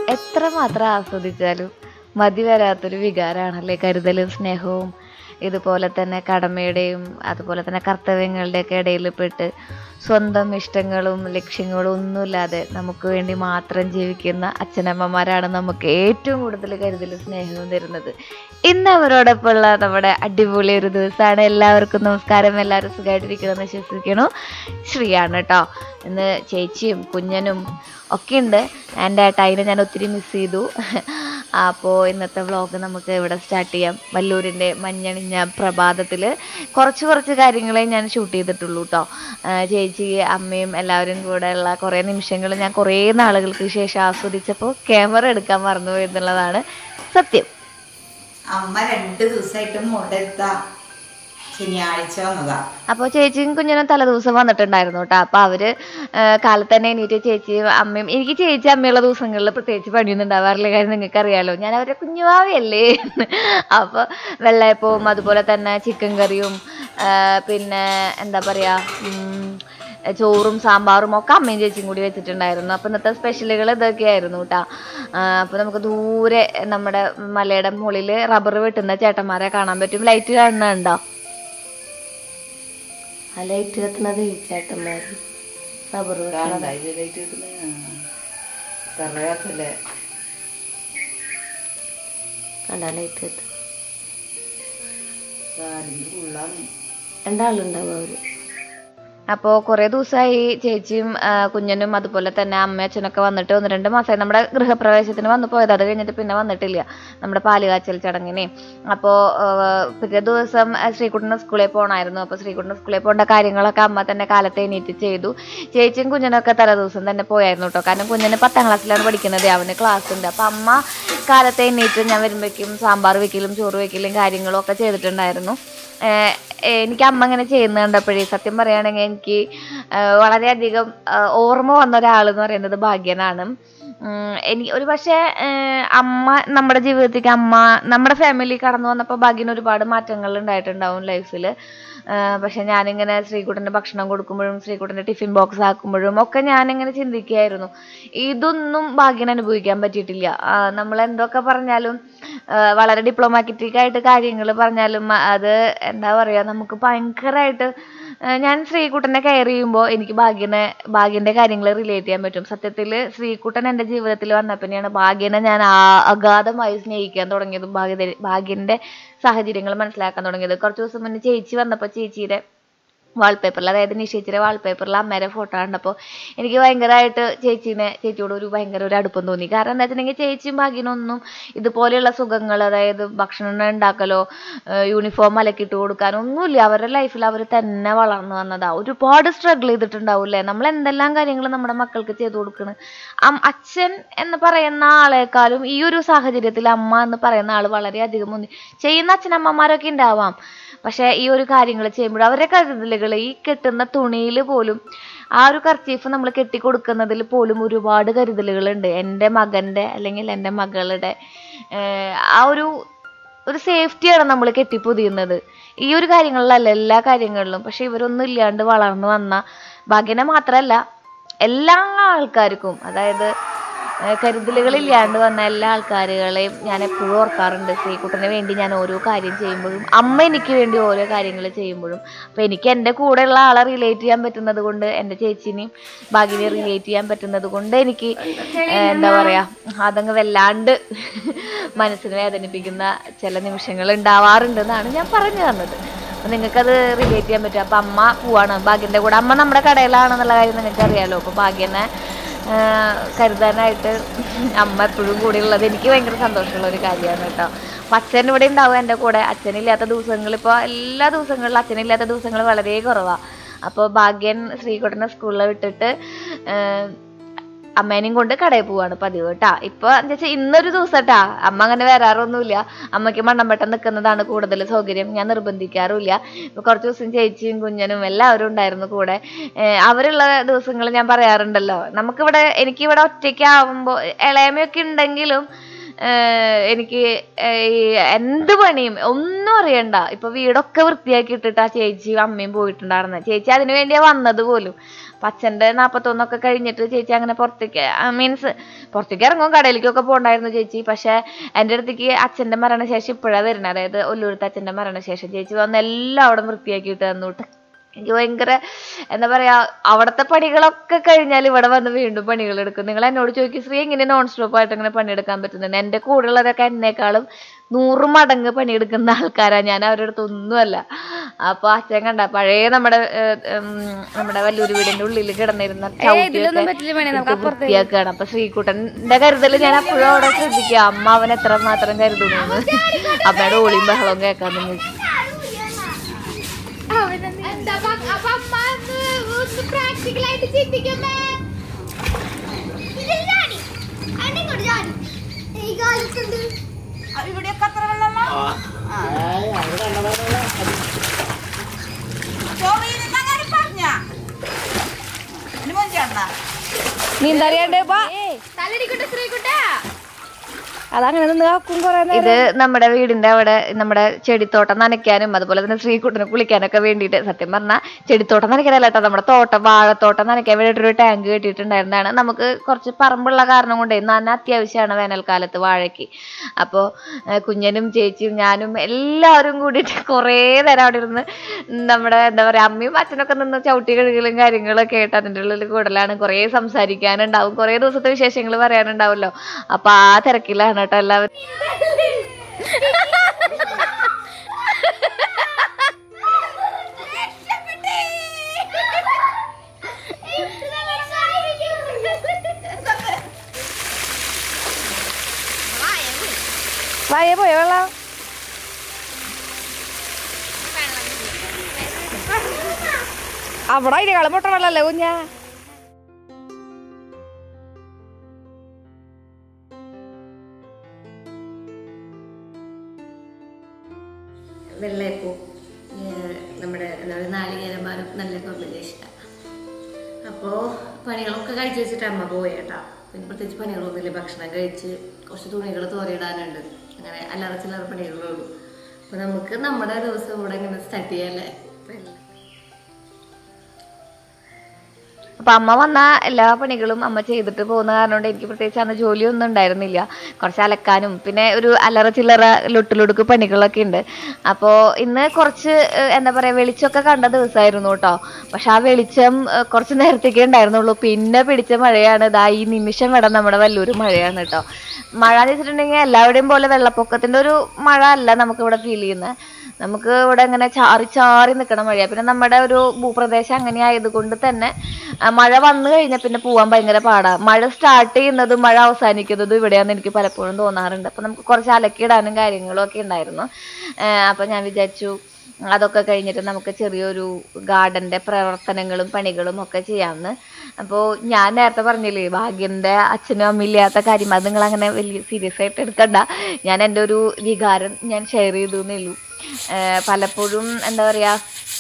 എത്രമാത്രം ആസ്വദിച്ചാലും മതി വരാത്തൊരു വികാരമാണല്ലേ കരുതലും സ്നേഹവും ഇതുപോലെ തന്നെ കടമയുടെയും അതുപോലെ തന്നെ കർത്തവ്യങ്ങളുടെയൊക്കെ ഇടയിൽ പെട്ട് സ്വന്തം ഇഷ്ടങ്ങളും ലക്ഷ്യങ്ങളും ഒന്നുമില്ലാതെ നമുക്ക് വേണ്ടി മാത്രം ജീവിക്കുന്ന അച്ഛനമ്മമാരാണ് നമുക്ക് ഏറ്റവും കൂടുതൽ കരുതലും സ്നേഹവും തരുന്നത് ഇന്ന് അവരോടൊപ്പമുള്ള നമ്മുടെ അടിപൊളി ഒരു ദിവസമാണ് എല്ലാവർക്കും നമസ്കാരം എല്ലാവരും സുഖമായിട്ടിരിക്കണമെന്ന് വിശ്വസിക്കണു ശ്രീയാണ് കേട്ടോ ഇന്ന് ചേച്ചിയും കുഞ്ഞനും ഒക്കെ ഉണ്ട് എൻ്റെ ഏട്ടായിനെ ഞാൻ ഒത്തിരി മിസ് ചെയ്തു അപ്പോൾ ഇന്നത്തെ വ്ളോഗ് നമുക്ക് ഇവിടെ സ്റ്റാർട്ട് ചെയ്യാം വല്ലൂരിൻ്റെ മഞ്ഞണിഞ്ഞ പ്രഭാതത്തിൽ കുറച്ച് കുറച്ച് കാര്യങ്ങളെ ഞാൻ ഷൂട്ട് ചെയ്തിട്ടുള്ളൂ കേട്ടോ ചേച്ചി അമ്മയും എല്ലാവരും കൂടെ ഉള്ള കുറേ നിമിഷങ്ങൾ ഞാൻ കുറേ നാളുകൾക്ക് ശേഷം ആസ്വദിച്ചപ്പോൾ ക്യാമറ എടുക്കാൻ മറന്നുപോയി എന്നുള്ളതാണ് സത്യം അമ്മ രണ്ട് ദിവസമായിട്ട് മുടത്ത ശനിയാഴ്ച വന്നതാ അപ്പോൾ ചേച്ചിയും കുഞ്ഞിനും തലേദിവസം വന്നിട്ടുണ്ടായിരുന്നു കേട്ടോ അപ്പോൾ അവര് ആ, കാലത്ത് തന്നെ എണീറ്റ് ചേച്ചിയും അമ്മയും എനിക്ക് ചേച്ചി അമ്മയുള്ള ദിവസങ്ങളിൽ പ്രത്യേകിച്ച് പണിയൊന്നും ഉണ്ടാവാറില്ല കാര്യം നിങ്ങൾക്ക് അറിയാലോ ഞാൻ അവരെ കുഞ്ഞുവാവയല്ലേ അപ്പോൾ വെള്ളയപ്പവും അതുപോലെ തന്നെ ചിക്കൻ കറിയും ആ, പിന്നെ എന്താ പറയാ ഉം, ചോറും സാമ്പാറും ഒക്കെ അമ്മയും ചേച്ചിയും കൂടി വെച്ചിട്ടുണ്ടായിരുന്നു അപ്പോൾ ഇന്നത്തെ സ്പെഷ്യലുകൾ ഇതൊക്കെയായിരുന്നു കേട്ടോ അപ്പോൾ നമുക്ക് ദൂരെ നമ്മുടെ മലയുടെ മുകളിൽ റബ്ബർ വെട്ടുന്ന ചേട്ടന്മാരെ കാണാൻ പറ്റും ലൈറ്റ് കാണുന്നുണ്ടോ ആ ലൈറ്റ് കത്തുന്നത് ഈ ചേട്ടന്മാർ റബ്ബർ തറയാത്തല്ലേ കണ്ടാ ലൈറ്റ് കത്ത് ഉള്ളാണ് രണ്ടാളുണ്ടാവും അവര് അപ്പോൾ കുറേ ദിവസമായി ചേച്ചിയും ആ, കുഞ്ഞനും അതുപോലെ തന്നെ അമ്മ അച്ഛനൊക്കെ വന്നിട്ട് ഒന്ന് രണ്ട് മാസമായി നമ്മുടെ ഗൃഹപ്രവേശത്തിന് വന്നു പോയത് അത് കഴിഞ്ഞിട്ട് പിന്നെ വന്നിട്ടില്ല നമ്മുടെ പാലുകാച്ചൽ ചടങ്ങിനെ അപ്പോൾ പിറ്റേ ദിവസം ആ, ശ്രീകുട്ടന് സ്കൂളിൽ പോകണമായിരുന്നു അപ്പോൾ ശ്രീകുട്ടന് സ്കൂളിൽ പോകേണ്ട കാര്യങ്ങളൊക്കെ അമ്മ തന്നെ കാലത്തെ എണീറ്റ് ചെയ്തു ചേച്ചിയും കുഞ്ഞനൊക്കെ തലേ ദിവസം തന്നെ പോയായിരുന്നു കേട്ടോ കാരണം കുഞ്ഞിന് പത്താം ക്ലാസ്സിലാണ് പഠിക്കുന്നത് അവന് ക്ലാസ് ഉണ്ട് അപ്പോൾ അമ്മ കാലത്തെ എണീറ്റ് ഞാൻ വരുമ്പോഴേക്കും സാമ്പാർ വെക്കലും ചോറ് വെക്കലും കാര്യങ്ങളും ഒക്കെ ചെയ്തിട്ടുണ്ടായിരുന്നു ഏഹ് എനിക്ക് അമ്മ ഇങ്ങനെ ചെയ്യുന്നത് കണ്ടപ്പോഴേ സത്യം പറയുകയാണെങ്കിൽ എനിക്ക് ഏഹ് വളരെയധികം ഏഹ് ഓർമ്മ വന്ന ഒരാൾ എന്ന് പറയുന്നത് ഭാഗ്യനാണ് ഉം എനിക്ക് ഒരു പക്ഷേ ഏഹ് അമ്മ നമ്മുടെ ജീവിതത്തിലേക്ക് അമ്മ നമ്മുടെ ഫാമിലി കടന്നു വന്നപ്പോൾ ഭാഗ്യന് ഒരുപാട് മാറ്റങ്ങൾ ഉണ്ടായിട്ടുണ്ടാവും ലൈഫിൽ പക്ഷെ ഞാനിങ്ങനെ ശ്രീകുട്ടൻ്റെ ഭക്ഷണം കൊടുക്കുമ്പോഴും ശ്രീകുട്ടൻ്റെ ടിഫിൻ ബോക്സ് ആക്കുമ്പോഴും ഒക്കെ ഞാനിങ്ങനെ ചിന്തിക്കുകയായിരുന്നു ഇതൊന്നും ഭാഗ്യന് അനുഭവിക്കാൻ പറ്റിയിട്ടില്ല ആ, നമ്മൾ എന്തൊക്കെ പറഞ്ഞാലും ആ, വളരെ ഡിപ്ലോമാറ്റിക് ആയിട്ട് കാര്യങ്ങൾ പറഞ്ഞാലും അത് എന്താ പറയുക നമുക്ക് ഭയങ്കരമായിട്ട് ആ, ഞാൻ ശ്രീകുട്ടനെ കെയർ ചെയ്യുമ്പോൾ എനിക്ക് ഭാഗ്യനെ ഭാഗ്യന്റെ കാര്യങ്ങൾ റിലേറ്റ് ചെയ്യാൻ പറ്റും സത്യത്തിൽ ശ്രീകുട്ടൻ എൻ്റെ ജീവിതത്തിൽ വന്ന പിന്നെയാണ് ഭാഗ്യനെ ഞാൻ ആ- അഗാധമായി സ്നേഹിക്കാൻ തുടങ്ങിയതും ഭാഗ്യ ഭാഗ്യന്റെ സാഹചര്യങ്ങൾ മനസ്സിലാക്കാൻ തുടങ്ങിയത് കുറച്ച് ദിവസം മുന്നേ ചേച്ചി വന്നപ്പോൾ ചേച്ചിയുടെ വാൾപേപ്പറിൽ അതായത് നിശ്ചയിച്ചിയുടെ വാൾപേപ്പറിൽ അമ്മേരെ ഫോട്ടോ കണ്ടപ്പോൾ എനിക്ക് ഭയങ്കരമായിട്ട് ചേച്ചീനെ ചേച്ചിയോട് ഒരു ഭയങ്കര ഒരു അടുപ്പം തോന്നി കാരണം എന്താ വെച്ചിട്ടുണ്ടെങ്കിൽ ചേച്ചിയും ഭാഗ്യനൊന്നും ഇതുപോലെയുള്ള സുഖങ്ങൾ അതായത് ഭക്ഷണം ഉണ്ടാക്കലോ യൂണിഫോം അലക്കിയിട്ട് കൊടുക്കാനോ ഒന്നുമില്ല അവരുടെ ലൈഫിൽ അവർ തന്നെ വളർന്നു വന്നതാ ഒരുപാട് സ്ട്രഗിൾ ചെയ്തിട്ടുണ്ടാവില്ലേ നമ്മൾ എന്തെല്ലാം കാര്യങ്ങൾ നമ്മുടെ മക്കൾക്ക് ചെയ്തു കൊടുക്കണം അച്ഛൻ എന്ന് പറയുന്ന ആളെക്കാളും ഈ ഒരു സാഹചര്യത്തിൽ അമ്മ എന്ന് പറയുന്ന ആൾ വളരെയധികം മുന്നിൽ ചെയ്യുന്ന അച്ഛനമ്മമാരൊക്കെ ഉണ്ടാവാം പക്ഷെ ഈ ഒരു കാര്യങ്ങൾ ചെയ്യുമ്പോൾ അവരുടെ കരുതലുകൾ ഈ കെട്ടുന്ന തുണിയിൽ പോലും ആ ഒരു കർച്ചീഫ് നമ്മൾ കെട്ടിക്കൊടുക്കുന്നതിൽ പോലും ഒരുപാട് കരുതലുകളുണ്ട് എൻ്റെ മകൻ്റെ അല്ലെങ്കിൽ എൻ്റെ മകളുടെ ഏഹ് ആ ഒരു ഒരു സേഫ്റ്റിയാണ് നമ്മൾ കെട്ടിപ്പൊതിയുന്നത് ഈ ഒരു കാര്യങ്ങളിലല്ല എല്ലാ കാര്യങ്ങളിലും പക്ഷെ ഇവരൊന്നും ഇല്ലാണ്ട് വളർന്നു വന്ന ഭാഗ്യനെ മാത്രമല്ല എല്ലാ ആൾക്കാർക്കും അതായത് ഏഹ് കരുതലുകളില്ലാണ്ട് വന്ന എല്ലാ ആൾക്കാരുകളെയും ഞാൻ എപ്പോഴും ഓർക്കാറുണ്ട് ശ്രീകുട്ടന് വേണ്ടി ഞാൻ ഓരോ കാര്യം ചെയ്യുമ്പോഴും അമ്മ എനിക്ക് വേണ്ടി ഓരോ കാര്യങ്ങൾ ചെയ്യുമ്പോഴും അപ്പോൾ എനിക്ക് എൻ്റെ കൂടെയുള്ള ആളെ റിലേറ്റ് ചെയ്യാൻ പറ്റുന്നത് കൊണ്ട് എൻ്റെ ചേച്ചിനെയും ഭാഗ്യനെ റിലേറ്റ് ചെയ്യാൻ പറ്റുന്നത് കൊണ്ട് എനിക്ക് ഏഹ് എന്താ പറയാ അതങ്ങ് വല്ലാണ്ട് മനസ്സിനെ വേദനിപ്പിക്കുന്ന ചില നിമിഷങ്ങൾ ഉണ്ടാവാറുണ്ടെന്നാണ് ഞാൻ പറഞ്ഞു തന്നത് അപ്പൊ നിങ്ങൾക്കത് റിലേറ്റ് ചെയ്യാൻ പറ്റും അപ്പൊ അമ്മ പോവാണ് ഭാഗ്യന്റെ കൂടെ അമ്മ നമ്മുടെ കടയിലാണെന്നുള്ള കാര്യം നിങ്ങൾക്ക് അറിയാലോ അപ്പൊ ഭാഗ്യനെ ആ, കരുതാനായിട്ട് അമ്മ എപ്പോഴും കൂടെ ഉള്ളത് എനിക്ക് ഭയങ്കര സന്തോഷമുള്ള ഒരു കാര്യമാണ് കേട്ടോ അപ്പൊ അച്ഛൻ ഇവിടെ ഉണ്ടാവും എൻ്റെ കൂടെ അച്ഛനില്ലാത്ത ദിവസങ്ങൾ ഇപ്പോൾ എല്ലാ ദിവസങ്ങളിലും അച്ഛനില്ലാത്ത ദിവസങ്ങൾ വളരെ കുറവാണ് അപ്പോൾ ഭാഗ്യൻ ശ്രീകുട്ടനെ സ്കൂളിൽ വിട്ടിട്ട് ആ, അമ്മേനെയും കൊണ്ട് കടയിൽ പോവാണ് പതിവ് കേട്ടാ ഇപ്പൊ എന്താ വെച്ചാൽ ഇന്നൊരു ദിവസം ട്ടാ അമ്മ അങ്ങനെ വരാറൊന്നുമില്ല അമ്മയ്ക്ക് മണ്ണമ്പട്ടം നിൽക്കുന്നതാണ് കൂടുതൽ സൗകര്യം ഞാൻ നിർബന്ധിക്കാറുമില്ല ഇപ്പൊ കുറച്ച് ദിവസം ചേച്ചിയും കുഞ്ഞനും എല്ലാവരും ഉണ്ടായിരുന്നു കൂടെ ഏഹ് അവരുള്ള ദിവസങ്ങൾ ഞാൻ പറയാറുണ്ടല്ലോ നമുക്കിവിടെ എനിക്കിവിടെ ഒറ്റയ്ക്കാവുമ്പോൾ ഇളയമയൊക്കെ ഉണ്ടെങ്കിലും ഏഹ് എനിക്ക് ഏഹ് ഈ എന്ത് പണിയും ഒന്നും അറിയണ്ട ഇപ്പൊ വീടൊക്കെ വൃത്തിയാക്കി ഇട്ടിട്ട് ആ ചേച്ചിയും അമ്മയും പോയിട്ടുണ്ടായിരുന്നത് ചേച്ചി അതിനു വേണ്ടിയാ വന്നത് പോലും അപ്പം അച്ഛൻ്റെ നാൽപ്പത്തൊന്നൊക്കെ കഴിഞ്ഞിട്ട് ചേച്ചി അങ്ങനെ പുറത്തേക്ക് മീൻസ് പുറത്തേക്ക് ഇറങ്ങും കടയിലേക്കൊക്കെ പോകണ്ടായിരുന്നു ചേച്ചി പക്ഷേ എൻ്റെ അടുത്തേക്ക് അച്ഛൻ്റെ മരണശേഷം ഇപ്പോഴാണ് വരുന്നത് അതായത് ഒല്ലൂരത്തെ അച്ഛൻ്റെ മരണശേഷം ചേച്ചി വന്ന് എല്ലാം അവിടെ വൃത്തിയാക്കിയിട്ട് തന്നു കേട്ടോ എനിക്ക് ഭയങ്കര എന്താ പറയാ അവിടുത്തെ പണികളൊക്കെ കഴിഞ്ഞാൽ ഇവിടെ വന്ന് വീണ്ടും പണികൾ എടുക്കും നിങ്ങൾ എന്നോട് ചോദിക്കും ശ്രീ എങ്ങനെ നോൺ സ്റ്റോപ്പ് ആയിട്ട് ഇങ്ങനെ പണിയെടുക്കാൻ പറ്റുന്നുണ്ട് എൻ്റെ കൂടെയുള്ളവരൊക്കെ എന്നെക്കാളും നൂറ് മടങ്ങ് പണിയെടുക്കുന്ന ആൾക്കാരാ ഞാൻ അവരുടെ അടുത്ത് ഒന്നുമല്ല അപ്പൊ അച്ഛൻ കണ്ട പഴയ നമ്മുടെ ഏർ, ഉം, നമ്മുടെ വല്ലൂർ വീടിന്റെ ഉള്ളിൽ കിടന്നിരുന്ന ഇതിലൊന്നും പറ്റില്ല പണി നമുക്ക് അപ്പുറത്ത് വൃത്തിയാക്കുകയാണ് അപ്പൊ ശ്രീകുട്ടന്റെ കരുതൽ ഞാൻ അപ്പോഴും അവിടെ ശ്രദ്ധിക്കുക അമ്മ അവൻ എത്ര മാത്രം കരുതുന്നു അമ്മയുടെ ഓളിയും ബഹളവും കേൾക്കാൻ നിങ്ങൾ എന്താ അപ്പൊ അപ്പൊ അമ്മ ഒന്ന് പ്രാക്ടിക്കലായിട്ട് ചിന്തിക്കുമ്പേ ഇവിടെയൊക്കെ അത്ര വെള്ളമോ പറഞ്ഞ നീന്തറിയാണ്ട് തലടിക്കട്ടെ ശ്രീകുട്ടാ അതങ്ങനെ നിന്ന് കാക്കും കൊറേ ഇത് നമ്മുടെ വീടിന്റെ അവിടെ നമ്മുടെ ചെടിത്തോട്ടം നനയ്ക്കാനും അതുപോലെ തന്നെ ശ്രീകുട്ടനെ കുളിക്കാനൊക്കെ വേണ്ടിയിട്ട് സത്യം പറഞ്ഞാൽ ചെടിത്തോട്ടം നനയ്ക്കാനല്ല കേട്ടോ നമ്മുടെ തോട്ടം വാഴത്തോട്ടം നനയ്ക്കാൻ വേണ്ടിയിട്ട് ഒരു ടാങ്ക് കെട്ടിയിട്ടുണ്ടായിരുന്നതാണ് നമുക്ക് കുറച്ച് പറമ്പുള്ള കാരണം കൊണ്ടേ നന അത്യാവശ്യമാണ് വേനൽക്കാലത്ത് വാഴയ്ക്ക് അപ്പോൾ കുഞ്ഞനും ചേച്ചിയും ഞാനും എല്ലാവരും കൂടിയിട്ട് കുറേ നേരം അവിടെ ഇരുന്ന് നമ്മുടെ എന്താ പറയുക അമ്മയും അച്ഛനൊക്കെ നിന്ന് ചവിട്ടി കഴുകലും കാര്യങ്ങളൊക്കെ ആയിട്ട് അതിൻ്റെ ഉള്ളിൽ കൂടുതലാണ് കുറേ സംസാരിക്കാനുണ്ടാവും കുറേ ദിവസത്തെ വിശേഷങ്ങൾ പറയാനുണ്ടാവുമല്ലോ അപ്പോൾ ആ തിരക്കിലാണ് കേട്ടോ എല്ലാവരും വായ പോയ വെള്ളം അവിടെ അതിനേക്കാളും പൊട്ട വെള്ളല്ലേ കുഞ്ഞാ വെള്ളയപ്പൂ നമ്മുടെ എന്താ പറയുക നാളികേരന്മാരും നല്ല കോമ്പിനേഷനാണ് അപ്പോൾ പണികളൊക്കെ കഴിച്ച് വെച്ചിട്ട് അമ്മ പോയേട്ടാ പിന്നെ പ്രത്യേകിച്ച് പണികളൊന്നുമില്ല ഭക്ഷണം കഴിച്ച് കുറച്ച് തുണികൾ തോരയിടാനുണ്ട് അങ്ങനെ അല്ലറ ചില്ലറ പണികളേ ഉള്ളൂ അപ്പോൾ നമുക്ക് നമ്മുടെ ദിവസം കൂടെ ഇങ്ങനെ സ്റ്റാർട്ട് ചെയ്യാല്ലേ അപ്പോൾ എല്ലാം അപ്പൊ അമ്മ വന്ന എല്ലാ പണികളും അമ്മ ചെയ്തിട്ട് പോകുന്ന കാരണം കൊണ്ട് എനിക്ക് പ്രത്യേകിച്ച് അന്ന് ജോലിയൊന്നും ഉണ്ടായിരുന്നില്ല കുറച്ച് അലക്കാനും പിന്നെ ഒരു അല്ലറ ചില്ലറ ലൊട്ടിലൊടുക്ക് പണികളൊക്കെ ഉണ്ട് അപ്പോൾ ഇന്ന് കുറച്ച് ഏഹ്, എന്താ പറയാ വെളിച്ചമൊക്കെ കണ്ട ദിവസമായിരുന്നു കേട്ടോ പക്ഷെ ആ വെളിച്ചം ഏഹ്, കുറച്ച് നേരത്തേക്കേ ഉണ്ടായിരുന്നുള്ളൂ പിന്നെ പിടിച്ച മഴയാണ് ഇതാ ഈ നിമിഷം ഇവിടെ നമ്മുടെ വല്ലൂര് മഴയാണ് കേട്ടോ മഴ എന്ന് വെച്ചിട്ടുണ്ടെങ്കിൽ എല്ലാവരുടെയും പോലെ വെള്ളപ്പൊക്കത്തിന്റെ ഒരു മഴ അല്ല നമുക്ക് ഇവിടെ ഫീൽ ചെയ്യുന്നത് നമുക്ക് ഇവിടെ ഇങ്ങനെ ചാറി ചാറി നിൽക്കണ മഴയാ പിന്നെ നമ്മുടെ ഒരു ഭൂപ്രദേശം അങ്ങനെ ആയതുകൊണ്ട് തന്നെ ആ, മഴ വന്നു കഴിഞ്ഞാൽ പിന്നെ പോവാൻ ഭയങ്കര പാടാ മഴ സ്റ്റാർട്ട് ചെയ്യുന്നതും മഴ അവസാനിക്കുന്നതും ഇവിടെയാന്ന് എനിക്ക് പലപ്പോഴും തോന്നാറുണ്ട് അപ്പൊ നമുക്ക് കുറച്ച് അലക്കിയിടാനും കാര്യങ്ങളും ഒക്കെ ഉണ്ടായിരുന്നു ആ, അപ്പൊ ഞാൻ വിചാരിച്ചു അതൊക്കെ കഴിഞ്ഞിട്ട് നമുക്ക് ചെറിയൊരു ഗാർഡന്റെ പ്രവർത്തനങ്ങളും പണികളും ഒക്കെ ചെയ്യാമെന്ന് അപ്പോൾ ഞാൻ നേരത്തെ പറഞ്ഞില്ലേ ഭാഗ്യന്റെ അച്ഛനും അമ്മയും ഇല്ലാത്ത കാര്യം അത് നിങ്ങൾ അങ്ങനെ വലിയ സീരിയസ് ആയിട്ട് എടുക്കണ്ട ഞാൻ എൻ്റെ ഒരു വികാരം ഞാൻ ഷെയർ ചെയ്തു എന്നേ ഉള്ളൂ ഏഹ് പലപ്പോഴും എന്താ പറയാ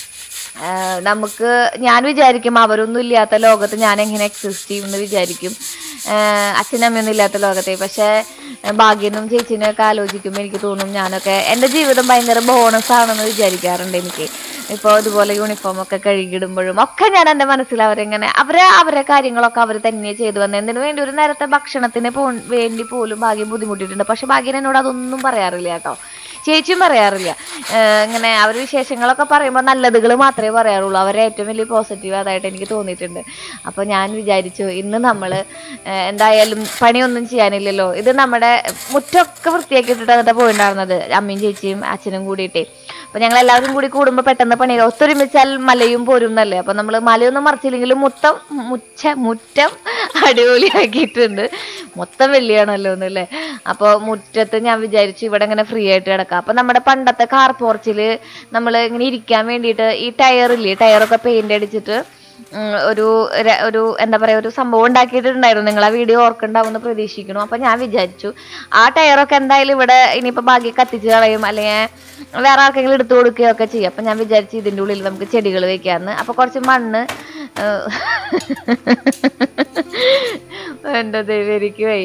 ഏഹ് നമുക്ക് ഞാൻ വിചാരിക്കും അവരൊന്നും ഇല്ലാത്ത ലോകത്ത് ഞാൻ എങ്ങനെ എക്സിസ്റ്റ് ചെയ്യും എന്ന് വിചാരിക്കും ഏഹ് അച്ഛനും അമ്മയൊന്നും ഇല്ലാത്ത ലോകത്തെ പക്ഷേ ഏഹ് ഭാഗ്യനും ചേച്ചിനും ഒക്കെ ആലോചിക്കുമ്പോൾ എനിക്ക് തോന്നും ഞാനൊക്കെ എൻ്റെ ജീവിതം ഭയങ്കര ബോണസ് ആണെന്ന് വിചാരിക്കാറുണ്ട് എനിക്ക് ഇപ്പോൾ ഇതുപോലെ യൂണിഫോം ഒക്കെ കഴുകിയിടുമ്പോഴും ഒക്കെ ഞാൻ എൻ്റെ മനസ്സിൽ അവരെങ്ങനെ അവരെ അവരെ കാര്യങ്ങളൊക്കെ അവർ തന്നെ ചെയ്തു വന്നത് എന്തിനു വേണ്ടി ഒരു നേരത്തെ ഭക്ഷണത്തിന് പോ വേണ്ടി പോലും ഭാഗ്യം ബുദ്ധിമുട്ടിയിട്ടുണ്ട് പക്ഷെ ഭാഗ്യൻ എന്നോട് അതൊന്നും പറയാറില്ല കേട്ടോ ചേച്ചിയും പറയാറില്ല ഏഹ് ഇങ്ങനെ അവർ വിശേഷങ്ങളൊക്കെ പറയുമ്പോൾ നല്ലതുകൾ മാത്രമേ പറയാറുള്ളൂ അവരെ ഏറ്റവും വലിയ പോസിറ്റീവ് അതായിട്ട് എനിക്ക് തോന്നിയിട്ടുണ്ട് അപ്പോൾ ഞാൻ വിചാരിച്ചു ഇന്ന് നമ്മൾ എന്തായാലും പണിയൊന്നും ചെയ്യാനില്ലല്ലോ ഇത് നമ്മുടെ മുറ്റമൊക്കെ വൃത്തിയാക്കിയിട്ടിട്ട് അങ്ങനത്തെ പോയിട്ടുണ്ടായിരുന്നത് അമ്മയും ചേച്ചിയും അച്ഛനും കൂടിയിട്ടേ അപ്പോൾ ഞങ്ങൾ എല്ലാവരും കൂടി കൂടുമ്പോൾ പെട്ടെന്ന് പണി ഒത്തൊരുമിച്ചാൽ മലയും പോരും എന്നല്ലേ അപ്പോൾ നമ്മൾ മലയൊന്നും മറിച്ചില്ലെങ്കിലും മൊത്തം മുച്ച മുറ്റം അടിപൊളിയാക്കിയിട്ടുണ്ട് മൊത്തം വെള്ളിയാണല്ലോ എന്നല്ലേ അപ്പോൾ മുറ്റത്ത് ഞാൻ വിചാരിച്ചു ഇവിടെ ഇങ്ങനെ ഫ്രീ ആയിട്ട് കിടക്കാം അപ്പോൾ നമ്മുടെ പണ്ടത്തെ കാർ പോർച്ചിൽ നമ്മൾ ഇങ്ങനെ ഇരിക്കാൻ വേണ്ടിയിട്ട് ഈ ടയറില്ലേ ടയറൊക്കെ പെയിന്റ് അടിച്ചിട്ട് ഉം, ഒരു ര- ഒരു എന്താ പറയാ ഒരു സംഭവം ഉണ്ടാക്കിയിട്ടുണ്ടായിരുന്നു നിങ്ങൾ ആ വീഡിയോ ഓർക്കുണ്ടാവുമെന്ന് പ്രതീക്ഷിക്കുന്നു അപ്പൊ ഞാൻ വിചാരിച്ചു ആ ടയറൊക്കെ എന്തായാലും ഇവിടെ ഇനിയിപ്പോ ബാക്കി കത്തിച്ച് കളയും അല്ലെങ്കിൽ വേറെ ആർക്കെങ്കിലും എടുത്തു കൊടുക്കുകയോ ഒക്കെ ചെയ്യും അപ്പൊ ഞാൻ വിചാരിച്ചു ഇതിന്റെ ഉള്ളിൽ നമുക്ക് ചെടികൾ വെക്കാന്ന് അപ്പൊ കുറച്ച് മണ്ണ് ഏഹ്, എന്റെ ദൈവം എനിക്ക് വയ്യ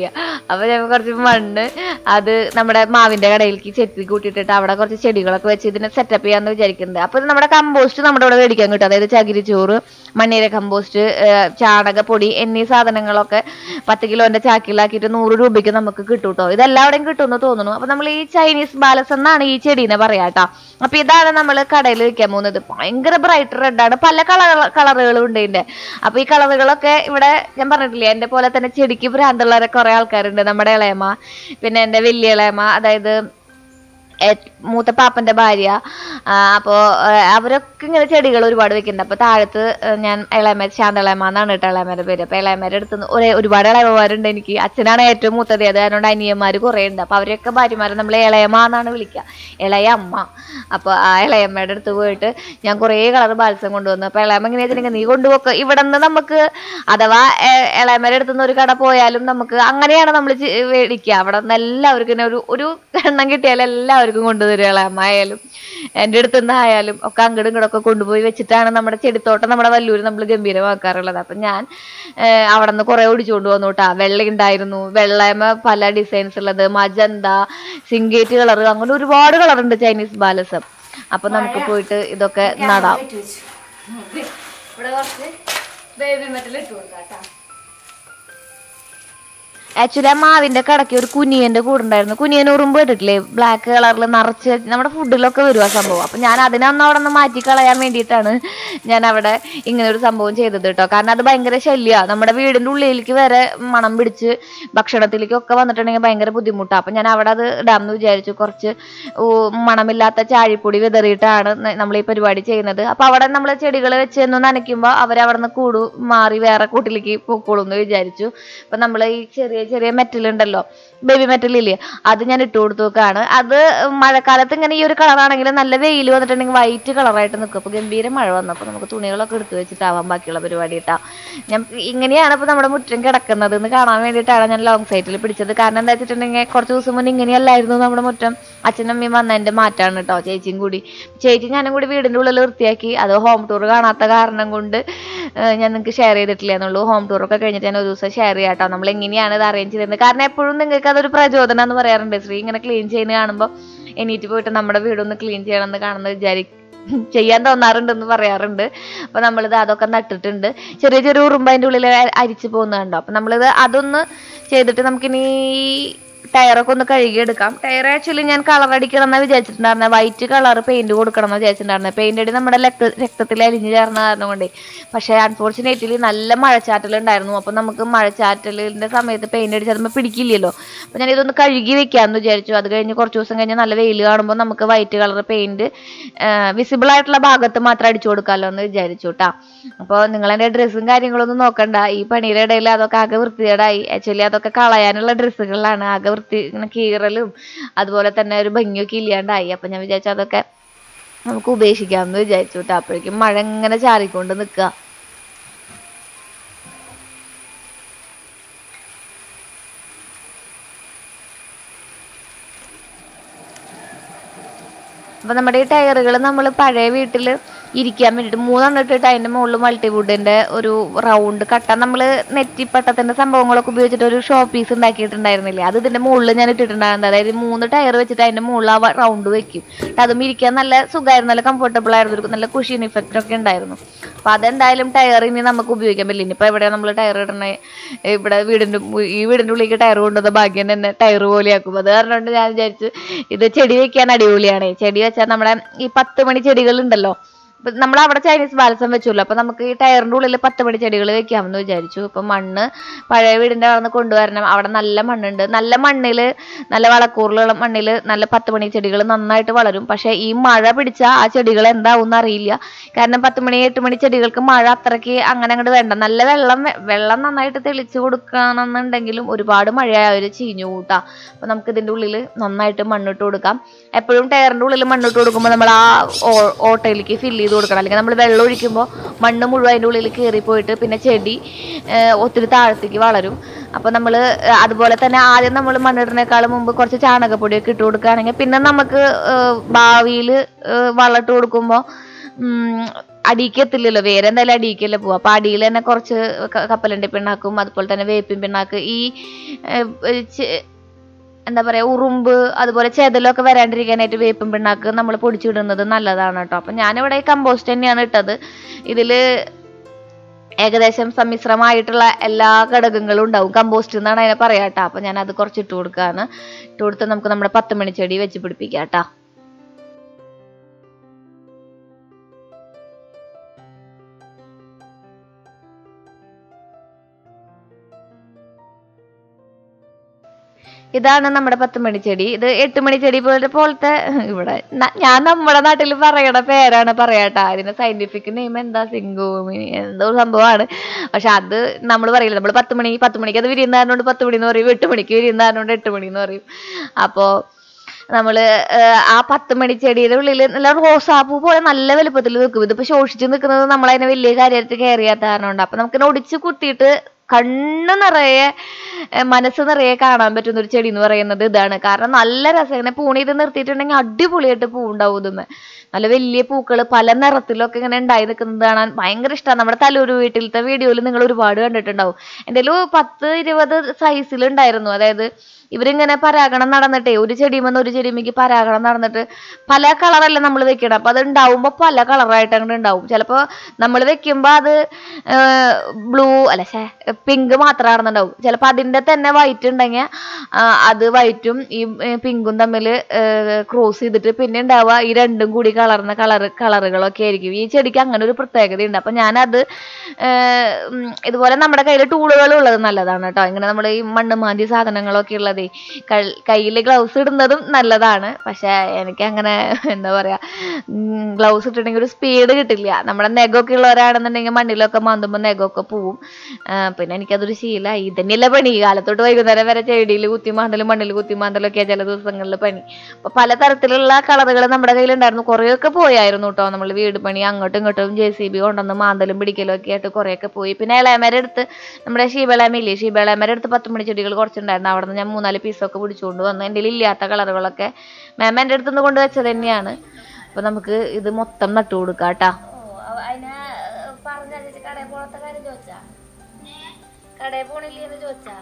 അപ്പൊ ഞാൻ കുറച്ച് മണ്ണ് അത് നമ്മുടെ മാവിന്റെ കടയിലേക്ക് ചെത്തി കൂട്ടിയിട്ടിട്ട് അവിടെ കുറച്ച് ചെടികളൊക്കെ വെച്ച് ഇതിനെ സെറ്റപ്പ് ചെയ്യാന്ന് വിചാരിക്കുന്നുണ്ട് അപ്പൊ ഇത് നമ്മുടെ കമ്പോസ്റ്റ് നമ്മുടെ ഇവിടെ മേടിക്കാൻ കിട്ടും അതായത് ചകിരിച്ചോറ് മണ്ണീര കമ്പോസ്റ്റ് ചാണകപ്പൊടി എന്നീ സാധനങ്ങളൊക്കെ പത്ത് കിലോന്റെ ചാക്കിലാക്കിയിട്ട് നൂറ് രൂപയ്ക്ക് നമുക്ക് കിട്ടും കേട്ടോ ഇതെല്ലാവിടെയും കിട്ടുമെന്ന് തോന്നുന്നു അപ്പൊ നമ്മൾ ഈ ചൈനീസ് ബാലസ് എന്നാണ് ഈ ചെടീനെ പറയാട്ടോ അപ്പൊ ഇതാണ് നമ്മൾ കടയിൽ വെക്കാൻ പോകുന്നത് ഭയങ്കര ബ്രൈറ്റ് റെഡ് ആണ് പല കളർ കളറുകളും ഉണ്ട് ഇതിന്റെ അപ്പൊ ഈ കളറുകളൊക്കെ ഇവിടെ ഞാൻ പറഞ്ഞിട്ടില്ലേ എന്റെ പോലെ തന്നെ ചെടിക്ക് ഭ്രാന്തുള്ള കുറെ ആൾക്കാരുണ്ട് നമ്മുടെ ഇളയമ്മ പിന്നെ എന്റെ വലിയ ഇളയമ്മ അതായത് ഏറ്റ് മൂത്ത പാപ്പന്റെ ഭാര്യ ആ, അപ്പോ ആ, അവരൊക്കെ ഇങ്ങനെ ചെടികൾ ഒരുപാട് വെക്കുന്നുണ്ട് അപ്പൊ താഴത്ത് ആ, ഞാൻ ഇളയമ ശാന്ത ഇളയമ്മ എന്നാണ് കേട്ടോ ഇളയമേരുടെ പേര് അപ്പൊ ഇളയമേരുടെ അടുത്ത് നിന്ന് ഒരേ ഒരുപാട് ഇളയമാരുണ്ട് എനിക്ക് അച്ഛനാണ് ഏറ്റവും മൂത്തത് അത് കാരണം അനിയന്മാര് കുറെ ഉണ്ട് അപ്പൊ അവരൊക്കെ ഭാര്യമാരെ നമ്മൾ ഇളയമ്മ എന്നാണ് വിളിക്കുക ഇളയ അമ്മ അപ്പൊ ആ ഇളയമ്മയുടെ അടുത്ത് പോയിട്ട് ഞാൻ കുറേ കളർ ബാൽസം കൊണ്ടുവന്നു അപ്പൊ ഇളയമ്മ ഇങ്ങനെ വെച്ചിട്ടുണ്ടെങ്കിൽ നീ കൊണ്ടുപോക്ക് ഇവിടെ നിന്ന് നമുക്ക് അഥവാ ഏ- ഇളയമ്മയുടെ അടുത്ത് നിന്ന് ഒരു കട പോയാലും നമുക്ക് അങ്ങനെയാണ് നമ്മൾ മേടിക്കുക അവിടെ നിന്ന് എല്ലാവർക്കും ഇങ്ങനെ ഒരു ഒരു എണ്ണം കിട്ടിയാൽ എല്ലാവർക്കും കൊണ്ടുതരും ഇളയമ്മ ആയാലും എൻ്റെ അടുത്ത് നിന്ന് ആയാലും ഒക്കെ അങ്ങോട്ടും ഇങ്ങോട്ടൊക്കെ കൊണ്ടുപോയി വെച്ചിട്ടാണ് നമ്മുടെ ചെടിത്തോട്ടം നമ്മുടെ വല്ലൂര് നമ്മൾ ഗംഭീരമാക്കാറുള്ളത് അപ്പൊ ഞാൻ ഏഹ് അവിടെ നിന്ന് കുറെ ഒടിച്ചുകൊണ്ട് വന്നു കേട്ടാ വെള്ള ഉണ്ടായിരുന്നു വെള്ളയമ പല ഡിസൈൻസ് ഉള്ളത് മജന്ത സിംഗേറ്റ് കളർ അങ്ങനെ ഒരുപാട് കളർ ഉണ്ട് ചൈനീസ് ബാലസം അപ്പൊ നമുക്ക് പോയിട്ട് ഇതൊക്കെ നടാം വെച്ച് വെച്ചു. ഇവിടെ കുറച്ച് ബേബി മെറ്റൽ ഇട്ട് കൊടുക്കാം കേട്ടോ ആക്ച്വലി ആ മാവിന്റെ കടക്ക് ഒരു കുനിയന്റെ കൂടെ ഉണ്ടായിരുന്നു കുനിയൻ ഉറുമ്പ് ഇട്ടിട്ടില്ലേ ബ്ലാക്ക് കളറിൽ നിറച്ച് നമ്മുടെ ഫുഡിലൊക്കെ വരും ആ സംഭവം അപ്പൊ ഞാൻ അതിനന്ന് അവിടെ നിന്ന് മാറ്റി കളയാൻ വേണ്ടിയിട്ടാണ് ഞാൻ അവിടെ ഇങ്ങനെ ഒരു സംഭവം ചെയ്തത് കേട്ടോ കാരണം അത് ഭയങ്കര ശല്യമാണ് നമ്മുടെ വീടിന്റെ ഉള്ളിലേക്ക് വരെ മണം പിടിച്ച് ഭക്ഷണത്തിലേക്കൊക്കെ വന്നിട്ടുണ്ടെങ്കിൽ ഭയങ്കര ബുദ്ധിമുട്ടാണ് അപ്പൊ ഞാൻ അവിടെ അത് ഇടാമെന്ന് വിചാരിച്ചു കുറച്ച് ഊ, മണമില്ലാത്ത ചാഴിപ്പൊടി വിതറിയിട്ടാണ് നമ്മൾ ഈ പരിപാടി ചെയ്യുന്നത് അപ്പൊ അവിടെ നമ്മൾ ചെടികൾ വെച്ച് എന്ന് നനയ്ക്കുമ്പോൾ അവരവിടെ നിന്ന് കൂടു മാറി വേറെ കൂട്ടിലേക്ക് പൊക്കോളും എന്ന് വിചാരിച്ചു അപ്പൊ നമ്മൾ ഈ ചെറിയ ചെറിയ മെറ്റൽ ഉണ്ടല്ലോ ബേബി മെറ്റൽ ഇല്ലേ അത് ഞാൻ ഇട്ട് കൊടുത്തു നോക്കാണ് അത് മഴക്കാലത്ത് ഇങ്ങനെ ഈ ഒരു കളറാണെങ്കിൽ നല്ല വെയിൽ വന്നിട്ടുണ്ടെങ്കിൽ വൈറ്റ് കളറായിട്ട് നിൽക്കും അപ്പൊ ഗംഭീര മഴ വന്നപ്പോൾ നമുക്ക് തുണികളൊക്കെ എടുത്ത് വെച്ചിട്ടാവാൻ ബാക്കിയുള്ള പരിപാടി ഇട്ടാ ഞാൻ ഇങ്ങനെയാണ് ഇപ്പൊ നമ്മുടെ മുറ്റം കിടക്കുന്നത് എന്ന് കാണാൻ വേണ്ടിയിട്ടാണ് ഞാൻ ലോങ് സൈറ്റിൽ പിടിച്ചത് കാരണം എന്താ വെച്ചിട്ടുണ്ടെങ്കിൽ കുറച്ച് ദിവസം മുന്നേ ഇങ്ങനെയല്ലായിരുന്നു നമ്മുടെ മുറ്റം അച്ഛനും അമ്മയും വന്നതിന്റെ മാറ്റാണ് കേട്ടോ ചേച്ചിയും കൂടി ചേച്ചി ഞാനും കൂടി വീടിന്റെ ഉള്ളിൽ വൃത്തിയാക്കി അത് ഹോം ടൂർ കാണാത്ത കാരണം കൊണ്ട് ഏഹ് ഞാൻ നിങ്ങൾക്ക് ഷെയർ ചെയ്തിട്ടില്ല എന്നുള്ളൂ ഹോം ടൂർ ഒക്കെ കഴിഞ്ഞിട്ട് ഞാൻ ഒരു ദിവസം ഷെയർ ചെയ്യാം കേട്ടോ നമ്മൾ എങ്ങനെയാണ് ഇത് അറേഞ്ച് ചെയ്യുന്നത് കാരണം എപ്പോഴും നിങ്ങൾക്ക് അതൊരു പ്രചോദനം എന്ന് പറയാറുണ്ട് ശ്രീ ഇങ്ങനെ ക്ലീൻ ചെയ്യുന്ന കാണുമ്പോൾ എണീറ്റ് പോയിട്ട് നമ്മുടെ വീടൊന്ന് ക്ലീൻ ചെയ്യണം എന്ന് കാണുന്നത് വിചാരിക്കും ചെയ്യാൻ തോന്നാറുണ്ടെന്ന് പറയാറുണ്ട് അപ്പൊ നമ്മളിത് അതൊക്കെ നട്ടിട്ടുണ്ട് ചെറിയ ചെറിയ ഉറുമ്പ് അതിന്റെ ഉള്ളിൽ അരിച്ചു പോകുന്നുണ്ടോ അപ്പൊ നമ്മളിത് അതൊന്ന് ചെയ്തിട്ട് നമുക്കിനി ടയറൊക്കെ ഒന്ന് കഴുകിയെടുക്കാം ടയർ ആക്ച്വലി ഞാൻ കളർ അടിക്കണം എന്നാ വിചാരിച്ചിട്ടുണ്ടായിരുന്നത് വൈറ്റ് കളർ പെയിന്റ് കൊടുക്കണം എന്ന് വിചാരിച്ചിട്ടുണ്ടായിരുന്നത് പെയിന്റ് അടി നമ്മുടെ രക്ത രക്തത്തിൽ അലിഞ്ഞു ചേർന്ന കാരണം കൊണ്ടേ പക്ഷേ അൺഫോർച്ചുനേറ്റ്ലി നല്ല മഴച്ചാറ്റൽ ഉണ്ടായിരുന്നു അപ്പൊ നമുക്ക് മഴച്ചാറ്റലിന്റെ സമയത്ത് പെയിന്റ് അടിച്ചാൽ നമ്മൾ പിടിക്കില്ലല്ലോ അപ്പൊ ഞാൻ ഇതൊന്ന് കഴുകി വെക്കാന്ന് വിചാരിച്ചു അത് കഴിഞ്ഞ് കുറച്ച് ദിവസം കഴിഞ്ഞ് നല്ല വെയിൽ കാണുമ്പോൾ നമുക്ക് വൈറ്റ് കളർ പെയിന്റ് വിസിബിൾ ആയിട്ടുള്ള ഭാഗത്ത് മാത്രം അടിച്ചു കൊടുക്കാമല്ലോ എന്ന് വിചാരിച്ചു കേട്ടാ അപ്പോൾ നിങ്ങൾ എൻ്റെ ഡ്രസ്സും കാര്യങ്ങളൊന്നും നോക്കണ്ട ഈ പണിയുടെ ഇടയിൽ അതൊക്കെ ആകെ വൃത്തികേടായി ആക്ച്വലി അതൊക്കെ കളയാനുള്ള ഡ്രസ്സുകളാണ് ആകെ വൃത്തി ഇങ്ങനെ കീറലും അതുപോലെ തന്നെ ഒരു ഭംഗിയൊക്കെ ഇല്ലാണ്ടായി അപ്പൊ ഞാൻ വിചാരിച്ചു അതൊക്കെ നമുക്ക് ഉപേക്ഷിക്കാമെന്ന് വിചാരിച്ചു കേട്ടോ അപ്പോഴേക്കും മഴ ഇങ്ങനെ ചാറിക്കൊണ്ട് നിൽക്കുക അപ്പൊ നമ്മുടെ ഈ ടയറുകൾ നമ്മൾ പഴയ വീട്ടിൽ ഇരിക്കാൻ വേണ്ടിയിട്ട് മൂന്നെണ്ണം ഇട്ടിട്ട് അതിന്റെ മുകളിൽ മൾട്ടിവുഡിന്റെ ഒരു റൗണ്ട് കട്ട നമ്മൾ നെറ്റിപ്പട്ടത്തിന്റെ സംഭവങ്ങളൊക്കെ ഉപയോഗിച്ചിട്ട് ഒരു ഷോ പീസ് ഉണ്ടാക്കിയിട്ടുണ്ടായിരുന്നില്ലേ അത് ഇതിന്റെ മുകളിൽ ഞാൻ ഇട്ടിട്ടുണ്ടായിരുന്നത് അതായത് മൂന്ന് ടയർ വെച്ചിട്ട് അതിന്റെ മുകളിൽ ആ റൗണ്ട് വെക്കും എന്നിട്ട് അതും ഇരിക്കാൻ നല്ല സുഖമായിരുന്നു നല്ല കംഫർട്ടബിൾ ആയിരുന്നു ഒരു നല്ല കുഷ്യൻ ഇഫക്റ്റ് ഒക്കെ ഉണ്ടായിരുന്നു അപ്പൊ അതെന്തായാലും ടയർ ഇനി നമുക്ക് ഉപയോഗിക്കാൻ പറ്റില്ല ഇനിയിപ്പോ എവിടെ നമ്മൾ ടയർ ഇടണേ ഇവിടെ വീടിന്റെ ഉ- ഈ വീടിന്റെ ഉള്ളിലേക്ക് ടയർ കൊണ്ടുവന്ന ഭാഗ്യം തന്നെ ടയർ പോലെയാക്കും അത് കാരണം കൊണ്ട് ഞാൻ വിചാരിച്ചു ഇത് ചെടി വെക്കാൻ അടിപൊളിയാണ് ചെടി വെച്ചാൽ നമ്മുടെ ഈ പത്ത് മണി ചെടികൾ ഉണ്ടല്ലോ നമ്മൾ അവിടെ ചൈനീസ് ബാലസം വെച്ചല്ലോ അപ്പൊ നമുക്ക് ഈ ടയറിന്റെ ഉള്ളിൽ പത്ത് മണി ചെടികൾ വെക്കാമെന്ന് വിചാരിച്ചു ഇപ്പൊ മണ്ണ് പഴയ വീടിന്റെ അവിടെ നിന്ന് കൊണ്ടുവരണം അവിടെ നല്ല മണ്ണുണ്ട് നല്ല മണ്ണില് നല്ല വളക്കൂറുള്ള മണ്ണില് നല്ല പത്ത് മണി ചെടികൾ നന്നായിട്ട് വളരും പക്ഷെ ഈ മഴ പിടിച്ച ആ ചെടികൾ എന്താവും അറിയില്ല കാരണം പത്ത് മണി എട്ട് മണി ചെടികൾക്ക് മഴ അത്രയ്ക്ക് അങ്ങനെ അങ്ങോട്ട് വേണ്ട നല്ല വെള്ളം വെ- വെള്ളം നന്നായിട്ട് തെളിച്ച് കൊടുക്കണമെന്നുണ്ടെങ്കിലും ഒരുപാട് മഴയായ ഒരു ചീഞ്ഞു കൂട്ടാ അപ്പൊ നമുക്ക് ഇതിന്റെ ഉള്ളിൽ നന്നായിട്ട് മണ്ണിട്ട് കൊടുക്കാം എപ്പോഴും ടയറിന്റെ ഉള്ളിൽ മണ്ണിട്ട് കൊടുക്കുമ്പോൾ നമ്മൾ ആ ഓ- ഓട്ടയിലേക്ക് ഫില്ല് ചെയ്ത് കൊടുക്കണം അല്ലെങ്കിൽ നമ്മൾ വെള്ളം ഒഴിക്കുമ്പോൾ മണ്ണ് മുഴുവൻ അതിന്റെ ഉള്ളിൽ കയറി പോയിട്ട് പിന്നെ ചെടി ഏർ, ഒത്തിരി താഴത്തേക്ക് വളരും അപ്പൊ നമ്മൾ അതുപോലെ തന്നെ ആദ്യം നമ്മൾ മണ്ണിടുന്നേക്കാളും മുമ്പ് കുറച്ച് ചാണകപ്പൊടിയൊക്കെ ഇട്ട് കൊടുക്കുകയാണെങ്കിൽ പിന്നെ നമുക്ക് ഭാവിയിൽ വളമിട്ട് കൊടുക്കുമ്പോൾ അടിക്ക് എത്തില്ലല്ലോ വേറെ എന്തായാലും അടിക്കല്ലേ പോവാ അപ്പൊ അടിയിൽ തന്നെ കുറച്ച് ക- കപ്പലണ്ടി പിണ്ണാക്കും അതുപോലെ തന്നെ വേപ്പിൻ പിണ്ണാക്ക് ഈ ഏഹ്, ഏഹ്, ചെ- എന്താ പറയാ ഉറുമ്പ് അതുപോലെ ചെതലൊക്കെ വരാണ്ടിരിക്കാനായിട്ട് വേപ്പും പിണ്ണാക്ക് നമ്മൾ പൊടിച്ചിടുന്നത് നല്ലതാണ് കേട്ടോ അപ്പൊ ഞാനിവിടെ ഈ കമ്പോസ്റ്റ് തന്നെയാണ് ഇട്ടത് ഇതില് ഏകദേശം സമ്മിശ്രമായിട്ടുള്ള എല്ലാ ഘടകങ്ങളും ഉണ്ടാവും കമ്പോസ്റ്റ് എന്നാണ് അതിനെ പറയാ കേട്ടോ അപ്പൊ ഞാൻ അത് കുറച്ച് ഇട്ട് കൊടുക്കാണ് ഇട്ട് കൊടുത്ത് നമുക്ക് നമ്മുടെ പത്ത് മണി ചെടി വെച്ച് പിടിപ്പിക്കാം കേട്ടോ ഇതാണ് നമ്മുടെ പത്ത് മണി ചെടി ഇത് എട്ട് മണി ചെടി പോലെ പോലത്തെ ഇവിടെ ന- ഞാൻ നമ്മുടെ നാട്ടിൽ പറയണ പേരാണ് പറയാട്ടാ അതിന്റെ സയന്റിഫിക് നെയിം എന്താ സിംഗോമിനി എന്തോ ഒരു സംഭവമാണ് പക്ഷെ അത് നമ്മൾ പറയില്ല നമ്മൾ പത്ത് മണി പത്ത് മണിക്ക് അത് വിരിയുന്നതാരനോട് പത്ത് മണി എന്ന് പറയും എട്ട് മണിക്ക് വിരിയുന്നതാരനോട് എട്ട് മണി എന്ന് പറയും അപ്പോ നമ്മള് ഏഹ്, ആ പത്ത് മണി ചെടിയുടെ ഉള്ളിൽ നല്ല റോസാപ്പൂ പോലെ നല്ല വലുപ്പത്തിൽ നിൽക്കും ഇതിപ്പോ ശോഷിച്ച് നിൽക്കുന്നത് നമ്മൾ അതിനെ വലിയ കാര്യമായിട്ട് കെയർ ചെയ്യാത്ത കാരണം കൊണ്ട് അപ്പൊ നമുക്ക് ഒടിച്ച് കുത്തിയിട്ട് കണ്ണ് നിറയെ ഏഹ്, മനസ്സ് നിറയെ കാണാൻ പറ്റുന്ന ഒരു ചെടി എന്ന് പറയുന്നത് ഇതാണ് കാരണം നല്ല രസം ഇങ്ങനെ പൂണി ഇത് നിർത്തിയിട്ടുണ്ടെങ്കിൽ അടിപൊളിയായിട്ട് പൂ ഉണ്ടാവും ഇതുമ്മേ നല്ല വലിയ പൂക്കൾ പല നിറത്തിലൊക്കെ ഇങ്ങനെ ഉണ്ടായി നിൽക്കുന്നത് കാണാൻ ഭയങ്കര ഇഷ്ടമാണ് നമ്മുടെ തലൂർ വീട്ടിലത്തെ വീഡിയോയിൽ നിങ്ങൾ ഒരുപാട് കണ്ടിട്ടുണ്ടാവും എൻ്റെ പത്ത് ഇരുപത് സൈസിലുണ്ടായിരുന്നു അതായത് ഇവരിങ്ങനെ പരാഗണം നടന്നിട്ടേ ഒരു ചെടിമെന്ന് ഒരു ചെടിമേക്ക് പരാഗണം നടന്നിട്ട് പല കളറല്ല നമ്മൾ വെക്കണം അപ്പൊ അത് ഉണ്ടാവുമ്പോ പല കളറായിട്ട് അങ്ങോട്ട് ഉണ്ടാവും ചിലപ്പോ നമ്മൾ വെക്കുമ്പോ അത് ബ്ലൂ അല്ല പിങ്ക് മാത്രമാണെന്നുണ്ടാവും ചിലപ്പോ അതിന്റെ തന്നെ വൈറ്റ് ഉണ്ടെങ്കിൽ അത് വൈറ്റും ഈ പിങ്കും തമ്മിൽ ക്രോസ് ചെയ്തിട്ട് പിന്നെ ഉണ്ടാവുക ഈ രണ്ടും കൂടി കളർന്ന കളർ കളറുകളൊക്കെ ആയിരിക്കും ഈ ചെടിക്ക് അങ്ങനെ ഒരു പ്രത്യേകതയുണ്ട് അപ്പൊ ഞാനത് ഏഹ്, ഉം, ഇതുപോലെ നമ്മുടെ കയ്യിൽ ടൂളുകൾ ഉള്ളത് നല്ലതാണ് കേട്ടോ ഇങ്ങനെ നമ്മൾ ഈ മണ്ണ് മാന്തി സാധനങ്ങളൊക്കെ ഉള്ളതേ കയ്യിൽ ഗ്ലൗസ് ഇടുന്നതും നല്ലതാണ് പക്ഷെ എനിക്ക് അങ്ങനെ എന്താ പറയാ ഗ്ലൗസ് ഇട്ടിട്ടുണ്ടെങ്കിൽ ഒരു സ്പീഡ് കിട്ടില്ല നമ്മുടെ നെഗൊക്കെ ഉള്ളവരാണെന്നുണ്ടെങ്കിൽ മണ്ണിലൊക്കെ മാന്തുമ്പോൾ നെഗൊക്കെ പോവും ആ, പിന്നെ എനിക്കതൊരു ശീലമായി ഇതന്നെയല്ല പണി കാലത്തോട്ട് വൈകുന്നേരം വരെ ചെടിയിൽ കുത്തി മാന്തലും മണ്ണിൽ കുത്തി മാന്തലൊക്കെയാ ചില ദിവസങ്ങളിൽ പണി അപ്പൊ പലതരത്തിലുള്ള കളറുകൾ നമ്മുടെ കയ്യിലുണ്ടായിരുന്നു കുറേയൊക്കെ പോയായിരുന്നു കേട്ടോ നമ്മൾ വീട് പണി അങ്ങോട്ടും ഇങ്ങോട്ടും ജെ സി ബി കൊണ്ടുവന്ന് മാന്തലും പിടിക്കലും ഒക്കെ ആയിട്ട് കുറേയൊക്കെ പോയി പിന്നെ ഇളയമര അടുത്ത് നമ്മുടെ ഷീബളമില്ലേ ഷീബളമര അടുത്ത് പത്ത് മണി ചെടികൾ കുറച്ചുണ്ടായിരുന്നു അവിടെ നിന്ന് ഞാൻ മൂന്നാല് പീസൊക്കെ പിടിച്ചുകൊണ്ട് വന്നു എൻ്റെ ഇല്ലാത്ത കളറുകളൊക്കെ മാം എൻ്റെ അടുത്തുനിന്ന് കൊണ്ട് വെച്ചത് തന്നെയാണ് അപ്പൊ നമുക്ക് ഇത് മൊത്തം നട്ടു കൊടുക്കാം കേട്ടാ അതിനെ പറഞ്ഞ കടയിൽ പോണത്തെ കാര്യം ചോദിച്ചാ കടയിൽ പോണില്ലേന്ന് ചോദിച്ചാ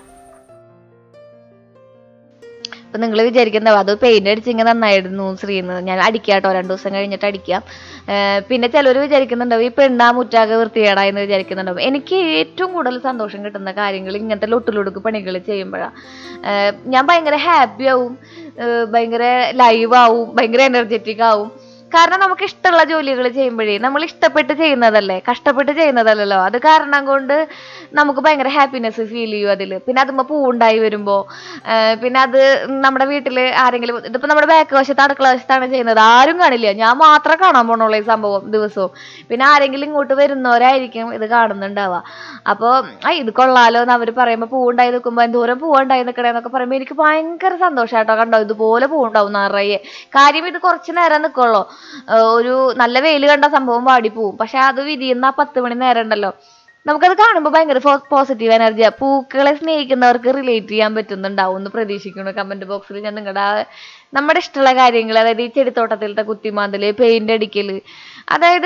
അപ്പൊ നിങ്ങൾ വിചാരിക്കുന്നത് അത് പെയിന്റ് അടിച്ചെങ്കിൽ നന്നായിരുന്നു ശ്രീന്ന് ഞാൻ അടിക്കാട്ടോ രണ്ടു ദിവസം കഴിഞ്ഞിട്ട് അടിക്കാം ഏർ പിന്നെ ചിലർ വിചാരിക്കുന്നുണ്ടാവും ഈ പെണ്ണാ മുറ്റാകെ വൃത്തികേടാ എന്ന് വിചാരിക്കുന്നുണ്ടാവും എനിക്ക് ഏറ്റവും കൂടുതൽ സന്തോഷം കിട്ടുന്ന കാര്യങ്ങൾ ഇങ്ങനത്തെ ലൊട്ടിലൊടുക്ക് പണികൾ ചെയ്യുമ്പോഴാണ് ഞാൻ ഭയങ്കര ഹാപ്പി ആവും ഏർ ഭയങ്കര ലൈവ് ആവും ഭയങ്കര എനർജറ്റിക് ആവും കാരണം നമുക്ക് ഇഷ്ടമുള്ള ജോലികൾ ചെയ്യുമ്പോഴേ നമ്മൾ ഇഷ്ടപ്പെട്ട് ചെയ്യുന്നതല്ലേ കഷ്ടപ്പെട്ട് ചെയ്യുന്നതല്ലല്ലോ അത് കാരണം കൊണ്ട് നമുക്ക് ഭയങ്കര ഹാപ്പിനെസ് ഫീൽ ചെയ്യും അതിൽ പിന്നെ അതുമ്പോൾ പൂവുണ്ടായി വരുമ്പോൾ പിന്നെ അത് നമ്മുടെ വീട്ടിൽ ആരെങ്കിലും ഇതിപ്പോൾ നമ്മുടെ ബാക്ക് വശത്ത് അടുക്കള വശത്താണ് ചെയ്യുന്നത് ആരും കാണില്ല ഞാൻ മാത്രമേ കാണാൻ പോണുള്ളൂ ഈ സംഭവം ദിവസവും പിന്നെ ആരെങ്കിലും ഇങ്ങോട്ട് വരുന്നവരായിരിക്കും ഇത് കാണുന്നുണ്ടാവുക അപ്പോൾ ആ ഇത് കൊള്ളാലോ എന്ന് അവർ പറയുമ്പോൾ പൂവുണ്ടായി നിൽക്കുമ്പോൾ എന്തോരം പൂവുണ്ടായി നിൽക്കണേന്നൊക്കെ പറയുമ്പോൾ എനിക്ക് ഭയങ്കര സന്തോഷമായിട്ടോ കണ്ടോ ഇതുപോലെ പൂവുണ്ടാവും നിറയെ കാര്യം ഇത് കുറച്ച് നേരം നിൽക്കുള്ളൂ ഏഹ് ഒരു നല്ല വെയിൽ കണ്ട സംഭവം വാടിപ്പോവും പക്ഷെ അത് വിരിയുന്ന ആ പത്ത് മണി നേരം ഉണ്ടല്ലോ നമുക്കത് കാണുമ്പോൾ ഭയങ്കര പോസിറ്റീവ് എനർജിയാ പൂക്കളെ സ്നേഹിക്കുന്നവർക്ക് റിലേറ്റ് ചെയ്യാൻ പറ്റുന്നുണ്ടാവും എന്ന് പ്രതീക്ഷിക്കുന്നു കമന്റ് ബോക്സിൽ ഞാൻ നിങ്ങളുടെ നമ്മുടെ ഇഷ്ടമുള്ള കാര്യങ്ങൾ അതായത് ഈ ചെടിത്തോട്ടത്തിലത്തെ കുത്തിമാന്തല് പെയിന്റ് അടിക്കല് അതായത്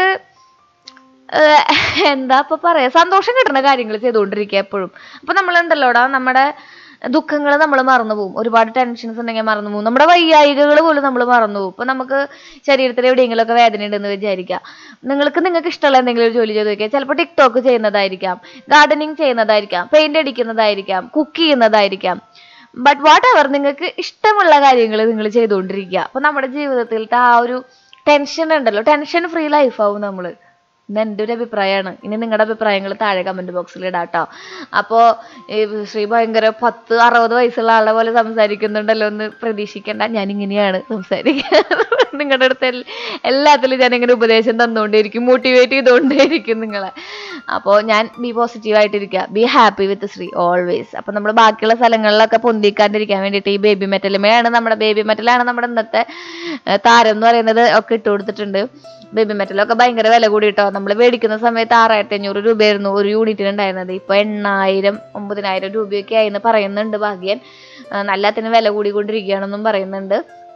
ഏഹ് എന്താ ഇപ്പൊ പറയാ സന്തോഷം കിട്ടുന്ന കാര്യങ്ങൾ ചെയ്തുകൊണ്ടിരിക്കുക എപ്പോഴും അപ്പൊ നമ്മൾ ഉണ്ടല്ലോടാ നമ്മുടെ ദുഃഖങ്ങൾ നമ്മൾ മറന്നു പോകും ഒരുപാട് ടെൻഷൻസ് ഉണ്ടെങ്കിൽ മറന്നു പോകും നമ്മുടെ വൈയായികകൾ പോലും നമ്മൾ മറന്നു പോകും ഇപ്പൊ നമുക്ക് ശരീരത്തിൽ എവിടെയെങ്കിലുമൊക്കെ വേദന ഉണ്ടെന്ന് വിചാരിക്കാം നിങ്ങൾക്ക് നിങ്ങൾക്ക് ഇഷ്ടമുള്ള എന്തെങ്കിലും ഒരു ജോലി ചെയ്ത് നോക്കിയാൽ ചിലപ്പോൾ ടിക്ടോക്ക് ചെയ്യുന്നതായിരിക്കാം ഗാർഡനിങ് ചെയ്യുന്നതായിരിക്കാം പെയിന്റ് അടിക്കുന്നതായിരിക്കാം കുക്ക് ചെയ്യുന്നതായിരിക്കാം ബട്ട് വാട്ട് എവർ നിങ്ങൾക്ക് ഇഷ്ടമുള്ള കാര്യങ്ങൾ നിങ്ങൾ ചെയ്തുകൊണ്ടിരിക്കുക അപ്പൊ നമ്മുടെ ജീവിതത്തിലത്തെ ആ ഒരു ടെൻഷൻ ഉണ്ടല്ലോ ടെൻഷൻ ഫ്രീ ലൈഫ് ആവും നമ്മള് ഇത് എൻ്റെ ഒരു അഭിപ്രായമാണ് ഇനി നിങ്ങളുടെ അഭിപ്രായങ്ങൾ താഴെ കമന്റ് ബോക്സിൽ ഇടാട്ടോ അപ്പോ ഈ ശ്രീ ഭയങ്കര പത്ത് അറുപത് വയസ്സുള്ള ആളെ പോലെ സംസാരിക്കുന്നുണ്ടല്ലോ എന്ന് പ്രതീക്ഷിക്കേണ്ട ഞാൻ ഇങ്ങനെയാണ് സംസാരിക്കുക നിങ്ങളുടെ അടുത്ത് എൽ- എല്ലാത്തിലും ഞാൻ ഇങ്ങനെ ഉപദേശം തന്നുകൊണ്ടേയിരിക്കും മോട്ടിവേറ്റ് ചെയ്തുകൊണ്ടേയിരിക്കും നിങ്ങളെ അപ്പോൾ ഞാൻ ബി പോസിറ്റീവ് ആയിട്ടിരിക്കുക be happy with Sree always അപ്പോൾ നമ്മൾ ബാക്കിയുള്ള സ്ഥലങ്ങളിലൊക്കെ പൊന്തിക്കാണ്ടിരിക്കാൻ വേണ്ടിയിട്ട് ഈ ബേബി മെറ്റലുമേയാണ് നമ്മുടെ ബേബി മെറ്റലാണ് നമ്മുടെ ഇന്നത്തെ ഏഹ്, താരം എന്ന് പറയുന്നത് ഒക്കെ ഇട്ട് കൊടുത്തിട്ടുണ്ട് ബേബി മെറ്റലൊക്കെ ഭയങ്കര വില കൂടി കേട്ടോ നമ്മൾ മേടിക്കുന്ന സമയത്ത് ആറായിരത്തി അഞ്ഞൂറ് രൂപയായിരുന്നു ഒരു യൂണിറ്റിന് ഉണ്ടായിരുന്നത് ഇപ്പൊ എണ്ണായിരം ഒമ്പതിനായിരം രൂപയൊക്കെ ആയിന്ന് പറയുന്നുണ്ട് ഭാഗ്യൻ ആ, നല്ലതിന് വില കൂടിക്കൊണ്ടിരിക്കുകയാണെന്നും പറയുന്നുണ്ട്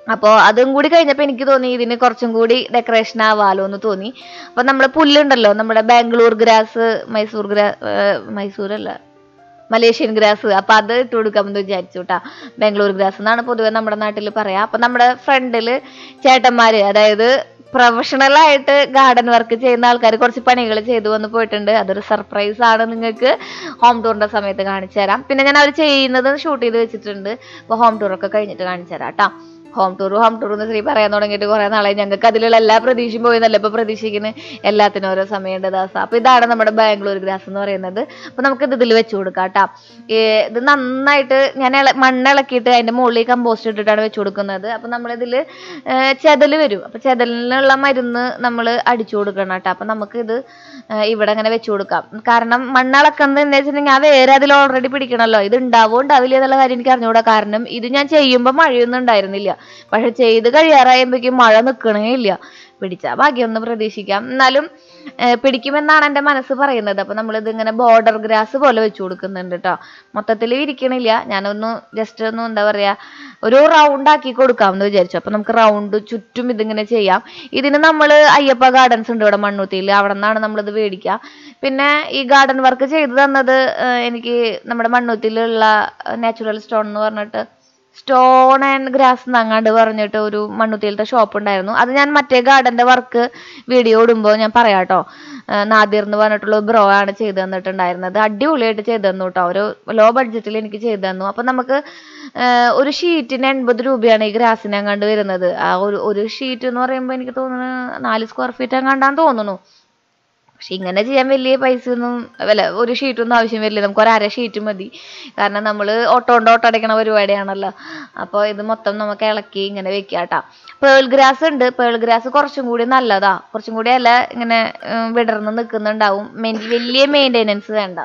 അപ്പോൾ അതും കൂടി കഴിഞ്ഞപ്പോൾ എനിക്ക് തോന്നി ഇതിന് കുറച്ചും കൂടി ഡെക്കറേഷൻ ആവാലോ എന്ന് തോന്നി അപ്പോൾ നമ്മൾ പുല്ലുണ്ടല്ലോ നമ്മുടെ ബാംഗ്ലൂർ ഗ്രാസ് മൈസൂർ ഗ്രാ മൈസൂരല്ല മലേഷ്യൻ ഗ്രാസ് അപ്പൊ അത് ഇട്ട് കൊടുക്കാമെന്ന് വിചാരിച്ചു കേട്ടാ ബാംഗ്ലൂർ ഗ്രാസ് എന്നാണ് പൊതുവെ നമ്മുടെ നാട്ടിൽ പറയാ അപ്പൊ നമ്മുടെ ഫ്രണ്ടില് ചേട്ടന്മാര് അതായത് പ്രൊഫഷണൽ ആയിട്ട് ഗാർഡൻ വർക്ക് ചെയ്യുന്ന ആൾക്കാർ കുറച്ച് പണികൾ ചെയ്തു വന്ന് പോയിട്ടുണ്ട് അതൊരു സർപ്രൈസ് ആണ് നിങ്ങൾക്ക് ഹോം ടൂറിന്റെ സമയത്ത് കാണിച്ചു തരാം പിന്നെ ഞാൻ അവർ ചെയ്യുന്നത് ഷൂട്ട് ചെയ്ത് വെച്ചിട്ടുണ്ട് അപ്പോൾ ഹോം ടൂർ ഒക്കെ കഴിഞ്ഞിട്ട് കാണിച്ചു തരാം കേട്ടോ ഹോം ടൂർ ഹോം ടൂർ എന്ന് ശ്രീ പറയാൻ തുടങ്ങിയിട്ട് കുറെ നാളായി ഞങ്ങൾക്ക് അതിലുള്ള എല്ലാ പ്രതീക്ഷയും പോയെന്നല്ല ഇപ്പൊ പ്രതീക്ഷിക്കുന്നത് എല്ലാത്തിനും ഓരോ സമയമുണ്ട് ദാസ അപ്പൊ ഇതാണ് നമ്മുടെ ബാംഗ്ലൂർ ഗ്രാസ് എന്ന് പറയുന്നത് അപ്പൊ നമുക്ക് ഇത് ഇതിൽ വെച്ച് കൊടുക്കാം കേട്ടോ ഇത് നന്നായിട്ട് ഞാൻ ഇള മണ്ണ് ഇളക്കിയിട്ട് അതിന്റെ മുകളിൽ കമ്പോസ്റ്റ് ഇട്ടിട്ടാണ് വെച്ച് കൊടുക്കുന്നത് അപ്പൊ നമ്മളിതില് ഏർ ചെതല് വരും അപ്പൊ ചെതലിനുള്ള മരുന്ന് നമ്മൾ അടിച്ചു കൊടുക്കണം കേട്ടോ അപ്പൊ നമുക്ക് ഇത് ഏർ ഇവിടെ അങ്ങനെ വെച്ച് കൊടുക്കാം കാരണം മണ്ണിളക്കുന്നത് എന്താ വെച്ചിട്ടുണ്ടെങ്കിൽ ആ വേറെ അതിൽ ഓൾറെഡി പിടിക്കണമല്ലോ ഇത് ഉണ്ടാവോ ഉണ്ടാവില്ല എന്നുള്ള കാര്യം എനിക്ക് അറിഞ്ഞുകൂടാ കാരണം ഇത് ഞാൻ ചെയ്യുമ്പോൾ മഴയൊന്നും ഉണ്ടായിരുന്നില്ല പക്ഷെ ചെയ്ത് കഴിയാറായപ്പോഴേക്കും മഴ നിൽക്കണേ ഇല്ല പിടിച്ചാ ഭാഗ്യമൊന്നും പ്രതീക്ഷിക്കാം എന്നാലും ഏർ പിടിക്കുമെന്നാണ് എൻ്റെ മനസ്സ് പറയുന്നത് അപ്പൊ നമ്മളിത് ഇങ്ങനെ ബോർഡർ ഗ്രാസ് പോലെ വെച്ച് കൊടുക്കുന്നുണ്ട് കേട്ടോ മൊത്തത്തിൽ വിരിക്കണില്ല ഞാനൊന്ന് ജസ്റ്റ് ഒന്ന് എന്താ പറയാ ഒരു റൗണ്ട് ആക്കി കൊടുക്കാമെന്ന് വിചാരിച്ചു അപ്പൊ നമുക്ക് റൗണ്ട് ചുറ്റും ഇതിങ്ങനെ ചെയ്യാം ഇതിന് നമ്മൾ അയ്യപ്പ ഗാർഡൻസ് ഉണ്ട് ഇവിടെ മണ്ണൂത്തിയിൽ അവിടെ നിന്നാണ് നമ്മളിത് മേടിക്കുക പിന്നെ ഈ ഗാർഡൻ വർക്ക് ചെയ്തു തന്നത് ഏർ എനിക്ക് നമ്മുടെ മണ്ണൂത്തിയിലുള്ള നാച്ചുറൽ സ്റ്റോൺ എന്ന് പറഞ്ഞിട്ട് സ്റ്റോൺ ആൻഡ് ഗ്രാസ് എന്നങ്ങാണ്ട് പറഞ്ഞിട്ട് ഒരു മണ്ണുത്തിയിലത്തെ ഷോപ്പ് ഉണ്ടായിരുന്നു അത് ഞാൻ മറ്റേ ഗാർഡന്റെ വർക്ക് വീഡിയോ ഇടുമ്പോൾ ഞാൻ പറയാം കേട്ടോ നാദിർ എന്ന് പറഞ്ഞിട്ടുള്ള ബ്രോ ആണ് ചെയ്തു തന്നിട്ടുണ്ടായിരുന്നത് അടിപൊളിയായിട്ട് ചെയ്തു തന്നു കേട്ടോ ഒരു ലോ ബഡ്ജറ്റിൽ എനിക്ക് ചെയ്തു തന്നു അപ്പൊ നമുക്ക് ഏർ ഒരു ഷീറ്റിന് എൺപത് രൂപയാണ് ഈ ഗ്രാസിന് അങ്ങാണ്ട് വരുന്നത് ആ ഒരു ഒരു ഷീറ്റ് എന്ന് പറയുമ്പോൾ എനിക്ക് തോന്നുന്നു നാല് സ്ക്വയർ ഫീറ്റ് അങ്ങാണ്ടാന്ന് തോന്നുന്നു പക്ഷെ ഇങ്ങനെ ചെയ്യാൻ വലിയ പൈസ ഒന്നും അല്ല ഒരു ഷീറ്റ് ഒന്നും ആവശ്യം വരില്ല നമുക്ക് ഒരു അര ഷീറ്റ് മതി കാരണം നമ്മൾ ഓട്ടോ കൊണ്ട് ഓട്ടോ അടയ്ക്കണ പരിപാടിയാണല്ലോ അപ്പോൾ ഇത് മൊത്തം നമുക്ക് ഇളക്കി ഇങ്ങനെ വെക്കാം കേട്ടോ പേൾ ഗ്രാസ് ഉണ്ട് പേൾ ഗ്രാസ് കുറച്ചും കൂടി നല്ലതാ കുറച്ചും കൂടി അല്ല ഇങ്ങനെ ഉം, വിടർന്ന് നിൽക്കുന്നുണ്ടാവും മെയിൻ വലിയ മെയിൻ്റെനൻസ് വേണ്ട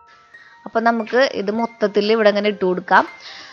അപ്പം നമുക്ക് ഇത് മൊത്തത്തിൽ ഇവിടെ ഇങ്ങനെ ഇട്ട് കൊടുക്കാം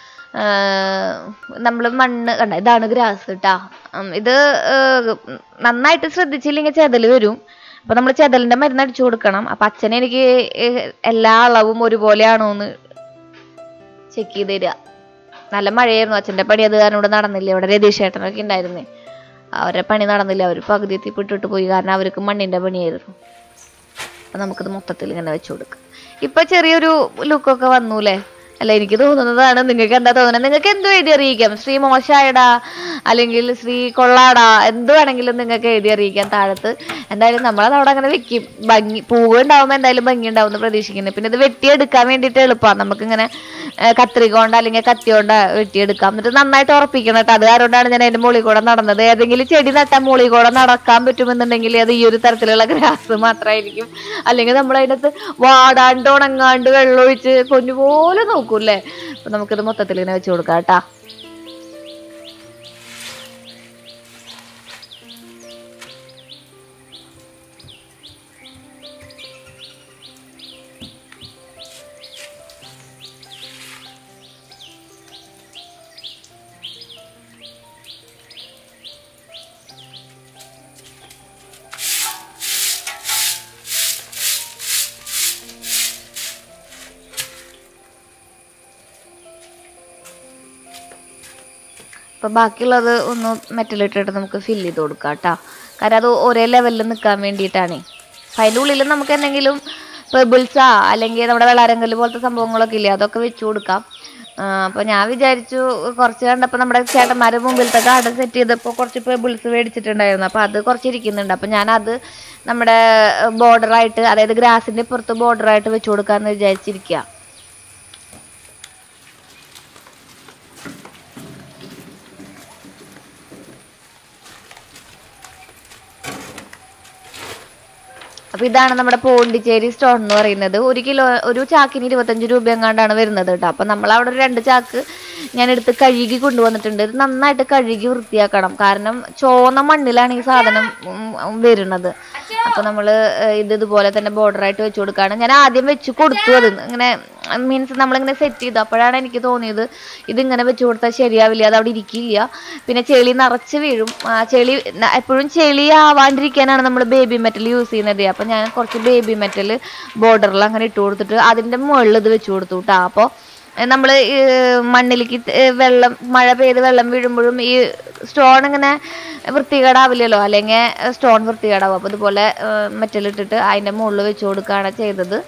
നമ്മൾ മണ്ണ് കണ്ട ഇതാണ് ഗ്രാസ് കേട്ടാ ഇത് ഏർ, നന്നായിട്ട് ശ്രദ്ധിച്ചില്ലെങ്കിൽ ചെതൽ വരും അപ്പൊ നമ്മൾ ചെതലിന്റെ മരുന്ന് അടിച്ചു കൊടുക്കണം അപ്പൊ അച്ഛനെ എനിക്ക് ഏർ, എല്ലാ അളവും ഒരുപോലെയാണോ എന്ന് ചെക്ക് ചെയ്ത് തരിക നല്ല മഴയായിരുന്നു അച്ഛന്റെ പണി അത് കാരണം ഇവിടെ നടന്നില്ല ഇവിടെ രതീഷ് ചേട്ടനൊക്കെ ഉണ്ടായിരുന്നേ അവരുടെ പണി നടന്നില്ല അവർ പകുതി എത്തിപ്പെട്ടിട്ട് പോയി കാരണം അവർക്ക് മണ്ണിന്റെ പണിയായിരുന്നു അപ്പൊ നമുക്കിത് മൊത്തത്തിൽ ഇങ്ങനെ വെച്ചു കൊടുക്കാം ഇപ്പൊ ചെറിയൊരു ലുക്കൊക്കെ വന്നൂലേ അല്ല എനിക്ക് തോന്നുന്നതാണ് നിങ്ങൾക്ക് എന്താ തോന്നുന്നത് നിങ്ങൾക്ക് എന്ത് എഴുതി അറിയിക്കാം ശ്രീ മോശായടാ അല്ലെങ്കിൽ ശ്രീ കൊള്ളാടാ എന്ത് വേണമെങ്കിലും നിങ്ങൾക്ക് എഴുതി അറിയിക്കാം താഴത്ത് എന്തായാലും നമ്മളത് അവിടെ അങ്ങനെ വെക്കും ഭംഗി പൂവ് ഉണ്ടാവുമ്പോൾ എന്തായാലും ഭംഗി ഉണ്ടാവും എന്ന് പ്രതീക്ഷിക്കുന്നത് പിന്നെ ഇത് വെട്ടിയെടുക്കാൻ വേണ്ടിയിട്ട് എളുപ്പമാണ് നമുക്കിങ്ങനെ ഏർ കത്രിക കൊണ്ട് അല്ലെങ്കിൽ കത്തി കൊണ്ട് വെട്ടിയെടുക്കാം എന്നിട്ട് നന്നായിട്ട് ഉറപ്പിക്കണം കേട്ടോ അത് കാരണമാണ് ഞാൻ അതിന്റെ മുകളിൽ കൂടെ നടന്നത് ഏതെങ്കിലും ചെടി നട്ടാൽ മുകളിൽ കൂടെ നടക്കാൻ പറ്റുമെന്നുണ്ടെങ്കിൽ അത് ഈ ഒരു തരത്തിലുള്ള ഗ്രാസ് മാത്രമായിരിക്കും അല്ലെങ്കിൽ നമ്മൾ അതിനകത്ത് വാടാണ്ട് ഉണങ്ങാണ്ട് വെള്ളം ഒഴിച്ച് പൊന്നുപോലെ നോക്കൂല്ലേ അപ്പൊ നമുക്കിത് മൊത്തത്തിൽ ഇങ്ങനെ വെച്ച് കൊടുക്കാം കേട്ടാ അപ്പൊ ബാക്കിയുള്ളത് ഒന്ന് മെറ്റലിട്ടിട്ട് നമുക്ക് ഫില്ല് ചെയ്ത് കൊടുക്കാം കേട്ടോ കാരണം അത് ഒരേ ലെവലിൽ നിൽക്കാൻ വേണ്ടിയിട്ടാണ് അപ്പം അതിൻ്റെ ഉള്ളിൽ നമുക്ക് എന്തെങ്കിലും പെബിൾസാ അല്ലെങ്കിൽ നമ്മുടെ വെള്ളാരങ്കല് പോലത്തെ സംഭവങ്ങളൊക്കെ ഇല്ലേ അതൊക്കെ വെച്ച് കൊടുക്കാം അപ്പോൾ ഞാൻ വിചാരിച്ചു കുറച്ച് കണ്ടപ്പോൾ നമ്മുടെ ചേട്ടന്മാരുടെ മുമ്പിലത്തെ ഗാർഡൻ സെറ്റ് ചെയ്തപ്പോൾ കുറച്ച് പെബിൾസ് മേടിച്ചിട്ടുണ്ടായിരുന്നു അപ്പോൾ അത് കുറച്ച് ഇരിക്കുന്നുണ്ട് അപ്പോൾ ഞാനത് നമ്മുടെ ബോർഡറായിട്ട് അതായത് ഗ്രാസിൻ്റെ പുറത്ത് ബോർഡറായിട്ട് വെച്ച് കൊടുക്കാമെന്ന് വിചാരിച്ചിരിക്കുക അപ്പൊ ഇതാണ് നമ്മുടെ പോണ്ടിച്ചേരി സ്റ്റോൺ എന്ന് പറയുന്നത് ഒരു കിലോ ഒരു ചാക്കിന് ഇരുപത്തഞ്ച് രൂപ എങ്ങാണ്ടാണ് വരുന്നത് കേട്ടോ അപ്പൊ നമ്മൾ അവിടെ ഒരു രണ്ട് ചാക്ക് ഞാൻ എടുത്ത് കഴുകി കൊണ്ടുവന്നിട്ടുണ്ട് ഇത് നന്നായിട്ട് കഴുകി വൃത്തിയാക്കണം കാരണം ചോന്ന മണ്ണിലാണ് ഈ സാധനം ഉം, ഉം, വരുന്നത് അപ്പൊ നമ്മള് ഏർ, ഇത് ഇതുപോലെ തന്നെ border ആയിട്ട് വെച്ച് കൊടുക്കാണ് ഞാൻ ആദ്യം വെച്ച് കൊടുത്തു അത് ഇങ്ങനെ മീൻസ് നമ്മളിങ്ങനെ സെറ്റ് ചെയ്തു അപ്പോഴാണ് എനിക്ക് തോന്നിയത് ഇതിങ്ങനെ വെച്ച് കൊടുത്താൽ ശരിയാവില്ല അത് അവിടെ ഇരിക്കില്ല പിന്നെ ചെളി നിറച്ച് വീഴും ആ ചെളി ന- എപ്പോഴും ചെളി ആവാണ്ടിരിക്കാനാണ് നമ്മൾ ബേബി മെറ്റൽ യൂസ് ചെയ്യുന്നത് അപ്പൊ ഞാൻ കുറച്ച് ബേബി മെറ്റൽ ബോർഡറിൽ അങ്ങനെ ഇട്ട് കൊടുത്തിട്ട് അതിന്റെ മുകളിൽ ഇത് വെച്ച് കൊടുത്തു കേട്ടോ അപ്പോൾ നമ്മൾ മണ്ണിലേക്ക് ത- ഏ, വെള്ളം മഴ പെയ്ത് വെള്ളം വീഴുമ്പോഴും ഈ സ്റ്റോൺ ഇങ്ങനെ വൃത്തികേടാവില്ലല്ലോ അല്ലെങ്കിൽ സ്റ്റോൺ വൃത്തികേടാവും അപ്പോൾ ഇതുപോലെ മെറ്റലിട്ടിട്ട് അതിൻ്റെ മുകളിൽ വെച്ച് കൊടുക്കുകയാണ് ചെയ്തത്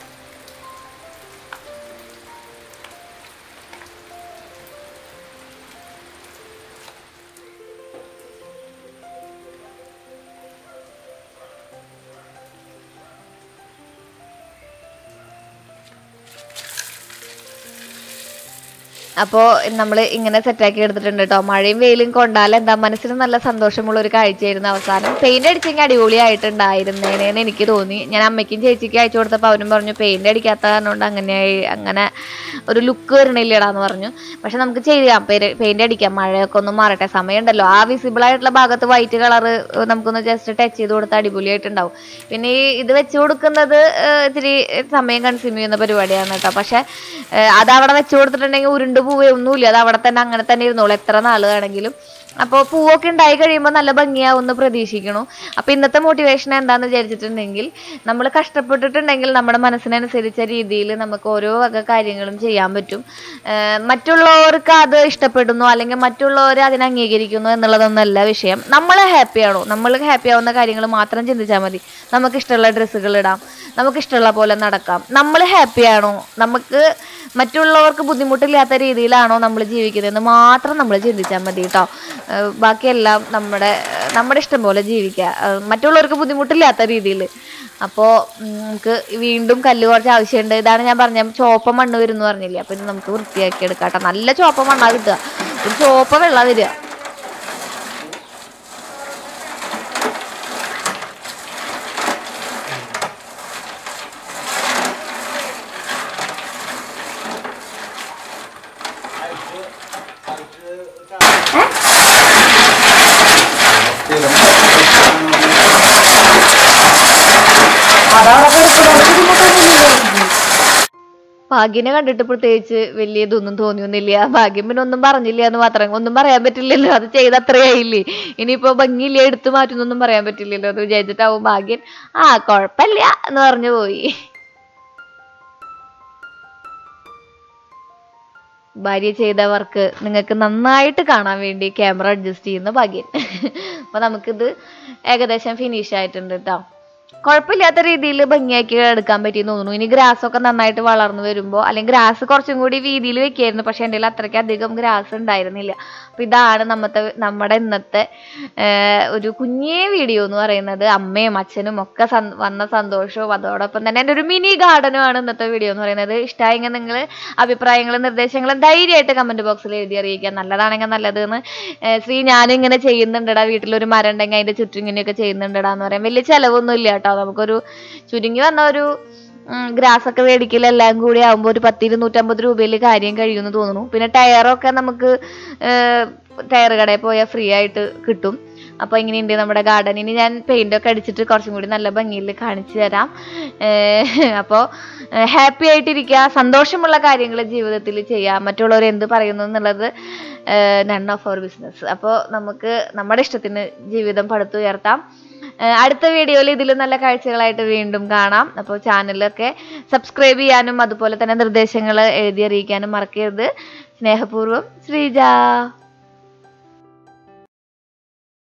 അപ്പോൾ നമ്മൾ ഇങ്ങനെ സെറ്റാക്കി എടുത്തിട്ടുണ്ട് കേട്ടോ മഴയും വെയിലും കൊണ്ടാൽ എന്താ മനസ്സിന് നല്ല സന്തോഷമുള്ള ഒരു കാഴ്ചയായിരുന്നു അവസാനം പെയിന്റ് അടിച്ചെങ്കിൽ അടിപൊളിയായിട്ടുണ്ടായിരുന്നേനേന്ന് എനിക്ക് തോന്നി ഞാൻ അമ്മയ്ക്കും ചേച്ചിക്കും അയച്ചു കൊടുത്തപ്പോൾ അവനും പറഞ്ഞു പെയിന്റ് അടിക്കാത്ത കാരണം കൊണ്ട് അങ്ങനെ അങ്ങനെ ഒരു ലുക്ക് വരണില്ലടാന്ന് പറഞ്ഞു പക്ഷെ നമുക്ക് ചെയ്യാം പെയിന്റ് അടിക്കാം മഴയൊക്കെ ഒന്ന് മാറട്ടെ സമയമുണ്ടല്ലോ ആ വിസിബിൾ ആയിട്ടുള്ള ഭാഗത്ത് വൈറ്റ് കളർ നമുക്കൊന്ന് ജസ്റ്റ് ടച്ച് ചെയ്ത് കൊടുത്താൽ അടിപൊളിയായിട്ടുണ്ടാവും പിന്നെ ഈ ഇത് വെച്ച് കൊടുക്കുന്നത് ഏഹ്, ഇത്തിരി സമയം കൺസ്യൂം ചെയ്യുന്ന പരിപാടിയാണ് കേട്ടോ പക്ഷെ ഏഹ്, അത് അവിടെ വെച്ച് കൊടുത്തിട്ടുണ്ടെങ്കിൽ ഉരുണ്ട് പൂവേ ഒന്നുമില്ല അത് അവിടെ തന്നെ അങ്ങനെ തന്നെ ഇരുന്നോളൂ എത്ര നാൾ വേണമെങ്കിലും അപ്പോൾ പൂവൊക്കെ ഉണ്ടായി കഴിയുമ്പോൾ നല്ല ഭംഗിയാവുമെന്ന് പ്രതീക്ഷിക്കണു അപ്പോൾ ഇന്നത്തെ മോട്ടിവേഷൻ എന്താണെന്ന് വിചാരിച്ചിട്ടുണ്ടെങ്കിൽ നമ്മൾ കഷ്ടപ്പെട്ടിട്ടുണ്ടെങ്കിൽ നമ്മുടെ മനസ്സിനനുസരിച്ച രീതിയിൽ നമുക്ക് ഓരോ വക കാര്യങ്ങളും ചെയ്യാൻ പറ്റും ഏഹ് മറ്റുള്ളവർക്ക് അത് ഇഷ്ടപ്പെടുന്നു അല്ലെങ്കിൽ മറ്റുള്ളവർ അതിനെ അംഗീകരിക്കുന്നു എന്നുള്ളതൊന്നല്ല വിഷയം നമ്മൾ ഹാപ്പിയാണോ നമ്മൾ ഹാപ്പി ആവുന്ന കാര്യങ്ങൾ മാത്രം ചിന്തിച്ചാൽ മതി നമുക്ക് ഇഷ്ടമുള്ള ഡ്രസ്സുകൾ ഇടാം നമുക്ക് ഇഷ്ടമുള്ള പോലെ നടക്കാം നമ്മൾ ഹാപ്പിയാണോ നമുക്ക് മറ്റുള്ളവർക്ക് ബുദ്ധിമുട്ടില്ലാത്ത രീതിയിലാണോ നമ്മൾ ജീവിക്കുന്നതെന്ന് മാത്രം നമ്മൾ ചിന്തിച്ചാൽ മതി കേട്ടോ ഏഹ് ബാക്കിയെല്ലാം നമ്മുടെ നമ്മുടെ ഇഷ്ടം പോലെ ജീവിക്കുക ഏഹ് മറ്റുള്ളവർക്ക് ബുദ്ധിമുട്ടില്ലാത്ത രീതിയിൽ അപ്പോൾ നമുക്ക് വീണ്ടും കല്ല് കുറച്ച് ആവശ്യമുണ്ട് ഇതാണ് ഞാൻ പറഞ്ഞ ചോപ്പ മണ്ണ് വരുന്നു പറഞ്ഞില്ലേ അപ്പോൾ ഇത് നമുക്ക് വൃത്തിയാക്കി എടുക്കാം കേട്ടോ നല്ല ചോപ്പ മണ്ണാ കിട്ടുക ഒരു ചോപ്പ വെള്ളം വരിക ഭാഗ്യനെ കണ്ടിട്ട് പ്രത്യേകിച്ച് വലിയ ഇതൊന്നും തോന്നിയൊന്നുമില്ല ഭാഗ്യം പിന്നെ ഒന്നും പറഞ്ഞില്ല എന്ന് മാത്രം ഒന്നും പറയാൻ പറ്റില്ലല്ലോ അത് ചെയ്ത് അത്രയായില്ലേ ഇനിയിപ്പോ ഭംഗിയില്ല എടുത്തു മാറ്റുന്നൊന്നും പറയാൻ പറ്റില്ലല്ലോ എന്ന് വിചാരിച്ചിട്ടാവും ഭാഗ്യൻ ആ കുഴപ്പമില്ല എന്ന് പറഞ്ഞു പോയി ഭാര്യ ചെയ്ത വർക്ക് നിങ്ങൾക്ക് നന്നായിട്ട് കാണാൻ വേണ്ടി ക്യാമറ അഡ്ജസ്റ്റ് ചെയ്യുന്ന ഭാഗ്യൻ അപ്പൊ നമുക്കിത് ഏകദേശം ഫിനിഷ് ആയിട്ടുണ്ട് കേട്ടോ കുഴപ്പമില്ലാത്ത രീതിയിൽ ഭംഗിയാക്കി എടുക്കാൻ പറ്റിയെന്ന് തോന്നുന്നു ഇനി ഗ്രാസ് ഒക്കെ നന്നായിട്ട് വളർന്നു വരുമ്പോൾ അല്ലെങ്കിൽ ഗ്രാസ് കുറച്ചും കൂടി വീതിയിൽ വെക്കായിരുന്നു പക്ഷെ എൻ്റെ കയ്യിൽ അത്രയ്ക്ക് അധികം ഗ്രാസ് ഉണ്ടായിരുന്നില്ല അപ്പൊ ഇതാണ് നമ്മത്തെ നമ്മുടെ ഇന്നത്തെ ഏർ, ഒരു കുഞ്ഞേ വീഡിയോ എന്ന് പറയുന്നത് അമ്മയും അച്ഛനും ഒക്കെ സന്- വന്ന സന്തോഷവും അതോടൊപ്പം തന്നെ എൻ്റെ ഒരു മിനി ഗാർഡനുമാണ് ഇന്നത്തെ വീഡിയോ എന്ന് പറയുന്നത് ഇഷ്ടമായെങ്കിൽ നിങ്ങൾ അഭിപ്രായങ്ങളും നിർദ്ദേശങ്ങളും ധൈര്യമായിട്ട് കമന്റ് ബോക്സിൽ എഴുതി അറിയിക്കുക നല്ലതാണെങ്കിൽ നല്ലത് എന്ന് ഏർ, ശ്രീ ഞാനും ഇങ്ങനെ ചെയ്യുന്നുണ്ടടാ വീട്ടിലൊരു മരം ഉണ്ടെങ്കിൽ അതിന്റെ ചുറ്റും ഇങ്ങനെയൊക്കെ ചെയ്യുന്നുണ്ടടാ എന്ന് പറയാം വലിയ ചെലവൊന്നും ഇല്ല കേട്ടോ നമുക്കൊരു ചുരുങ്ങി വന്ന ഒരു ഗ്രാസ് ഒക്കെ മേടിക്കൽ എല്ലാം കൂടി ആകുമ്പോൾ ഒരു പത്ത് ഇരുന്നൂറ്റമ്പത് രൂപയിൽ കാര്യം കഴിയുമെന്ന് തോന്നുന്നു പിന്നെ ടയറൊക്കെ നമുക്ക് ടയർ കടയിൽ പോയാൽ ഫ്രീ ആയിട്ട് കിട്ടും അപ്പോൾ ഇങ്ങനെയുണ്ട് നമ്മുടെ ഗാർഡനിന് ഞാൻ പെയിന്റ് ഒക്കെ അടിച്ചിട്ട് കുറച്ചും കൂടി നല്ല ഭംഗിയിൽ കാണിച്ചു തരാം അപ്പോൾ ഹാപ്പി ആയിട്ടിരിക്കുക സന്തോഷമുള്ള കാര്യങ്ങൾ ജീവിതത്തിൽ ചെയ്യുക മറ്റുള്ളവർ എന്ത് പറയുന്നു എന്നുള്ളത് നൺ ഓഫ് അവർ ബിസിനസ് അപ്പോൾ നമുക്ക് നമ്മുടെ ഇഷ്ടത്തിന് ജീവിതം പടുത്തുയർത്താം ഏഹ് അടുത്ത വീഡിയോയിൽ ഇതിലും നല്ല കാഴ്ചകളായിട്ട് വീണ്ടും കാണാം അപ്പോൾ ചാനലൊക്കെ സബ്സ്ക്രൈബ് ചെയ്യാനും അതുപോലെ തന്നെ നിർദ്ദേശങ്ങൾ എഴുതി അറിയിക്കാനും മറക്കരുത് സ്നേഹപൂർവ്വം ശ്രീജ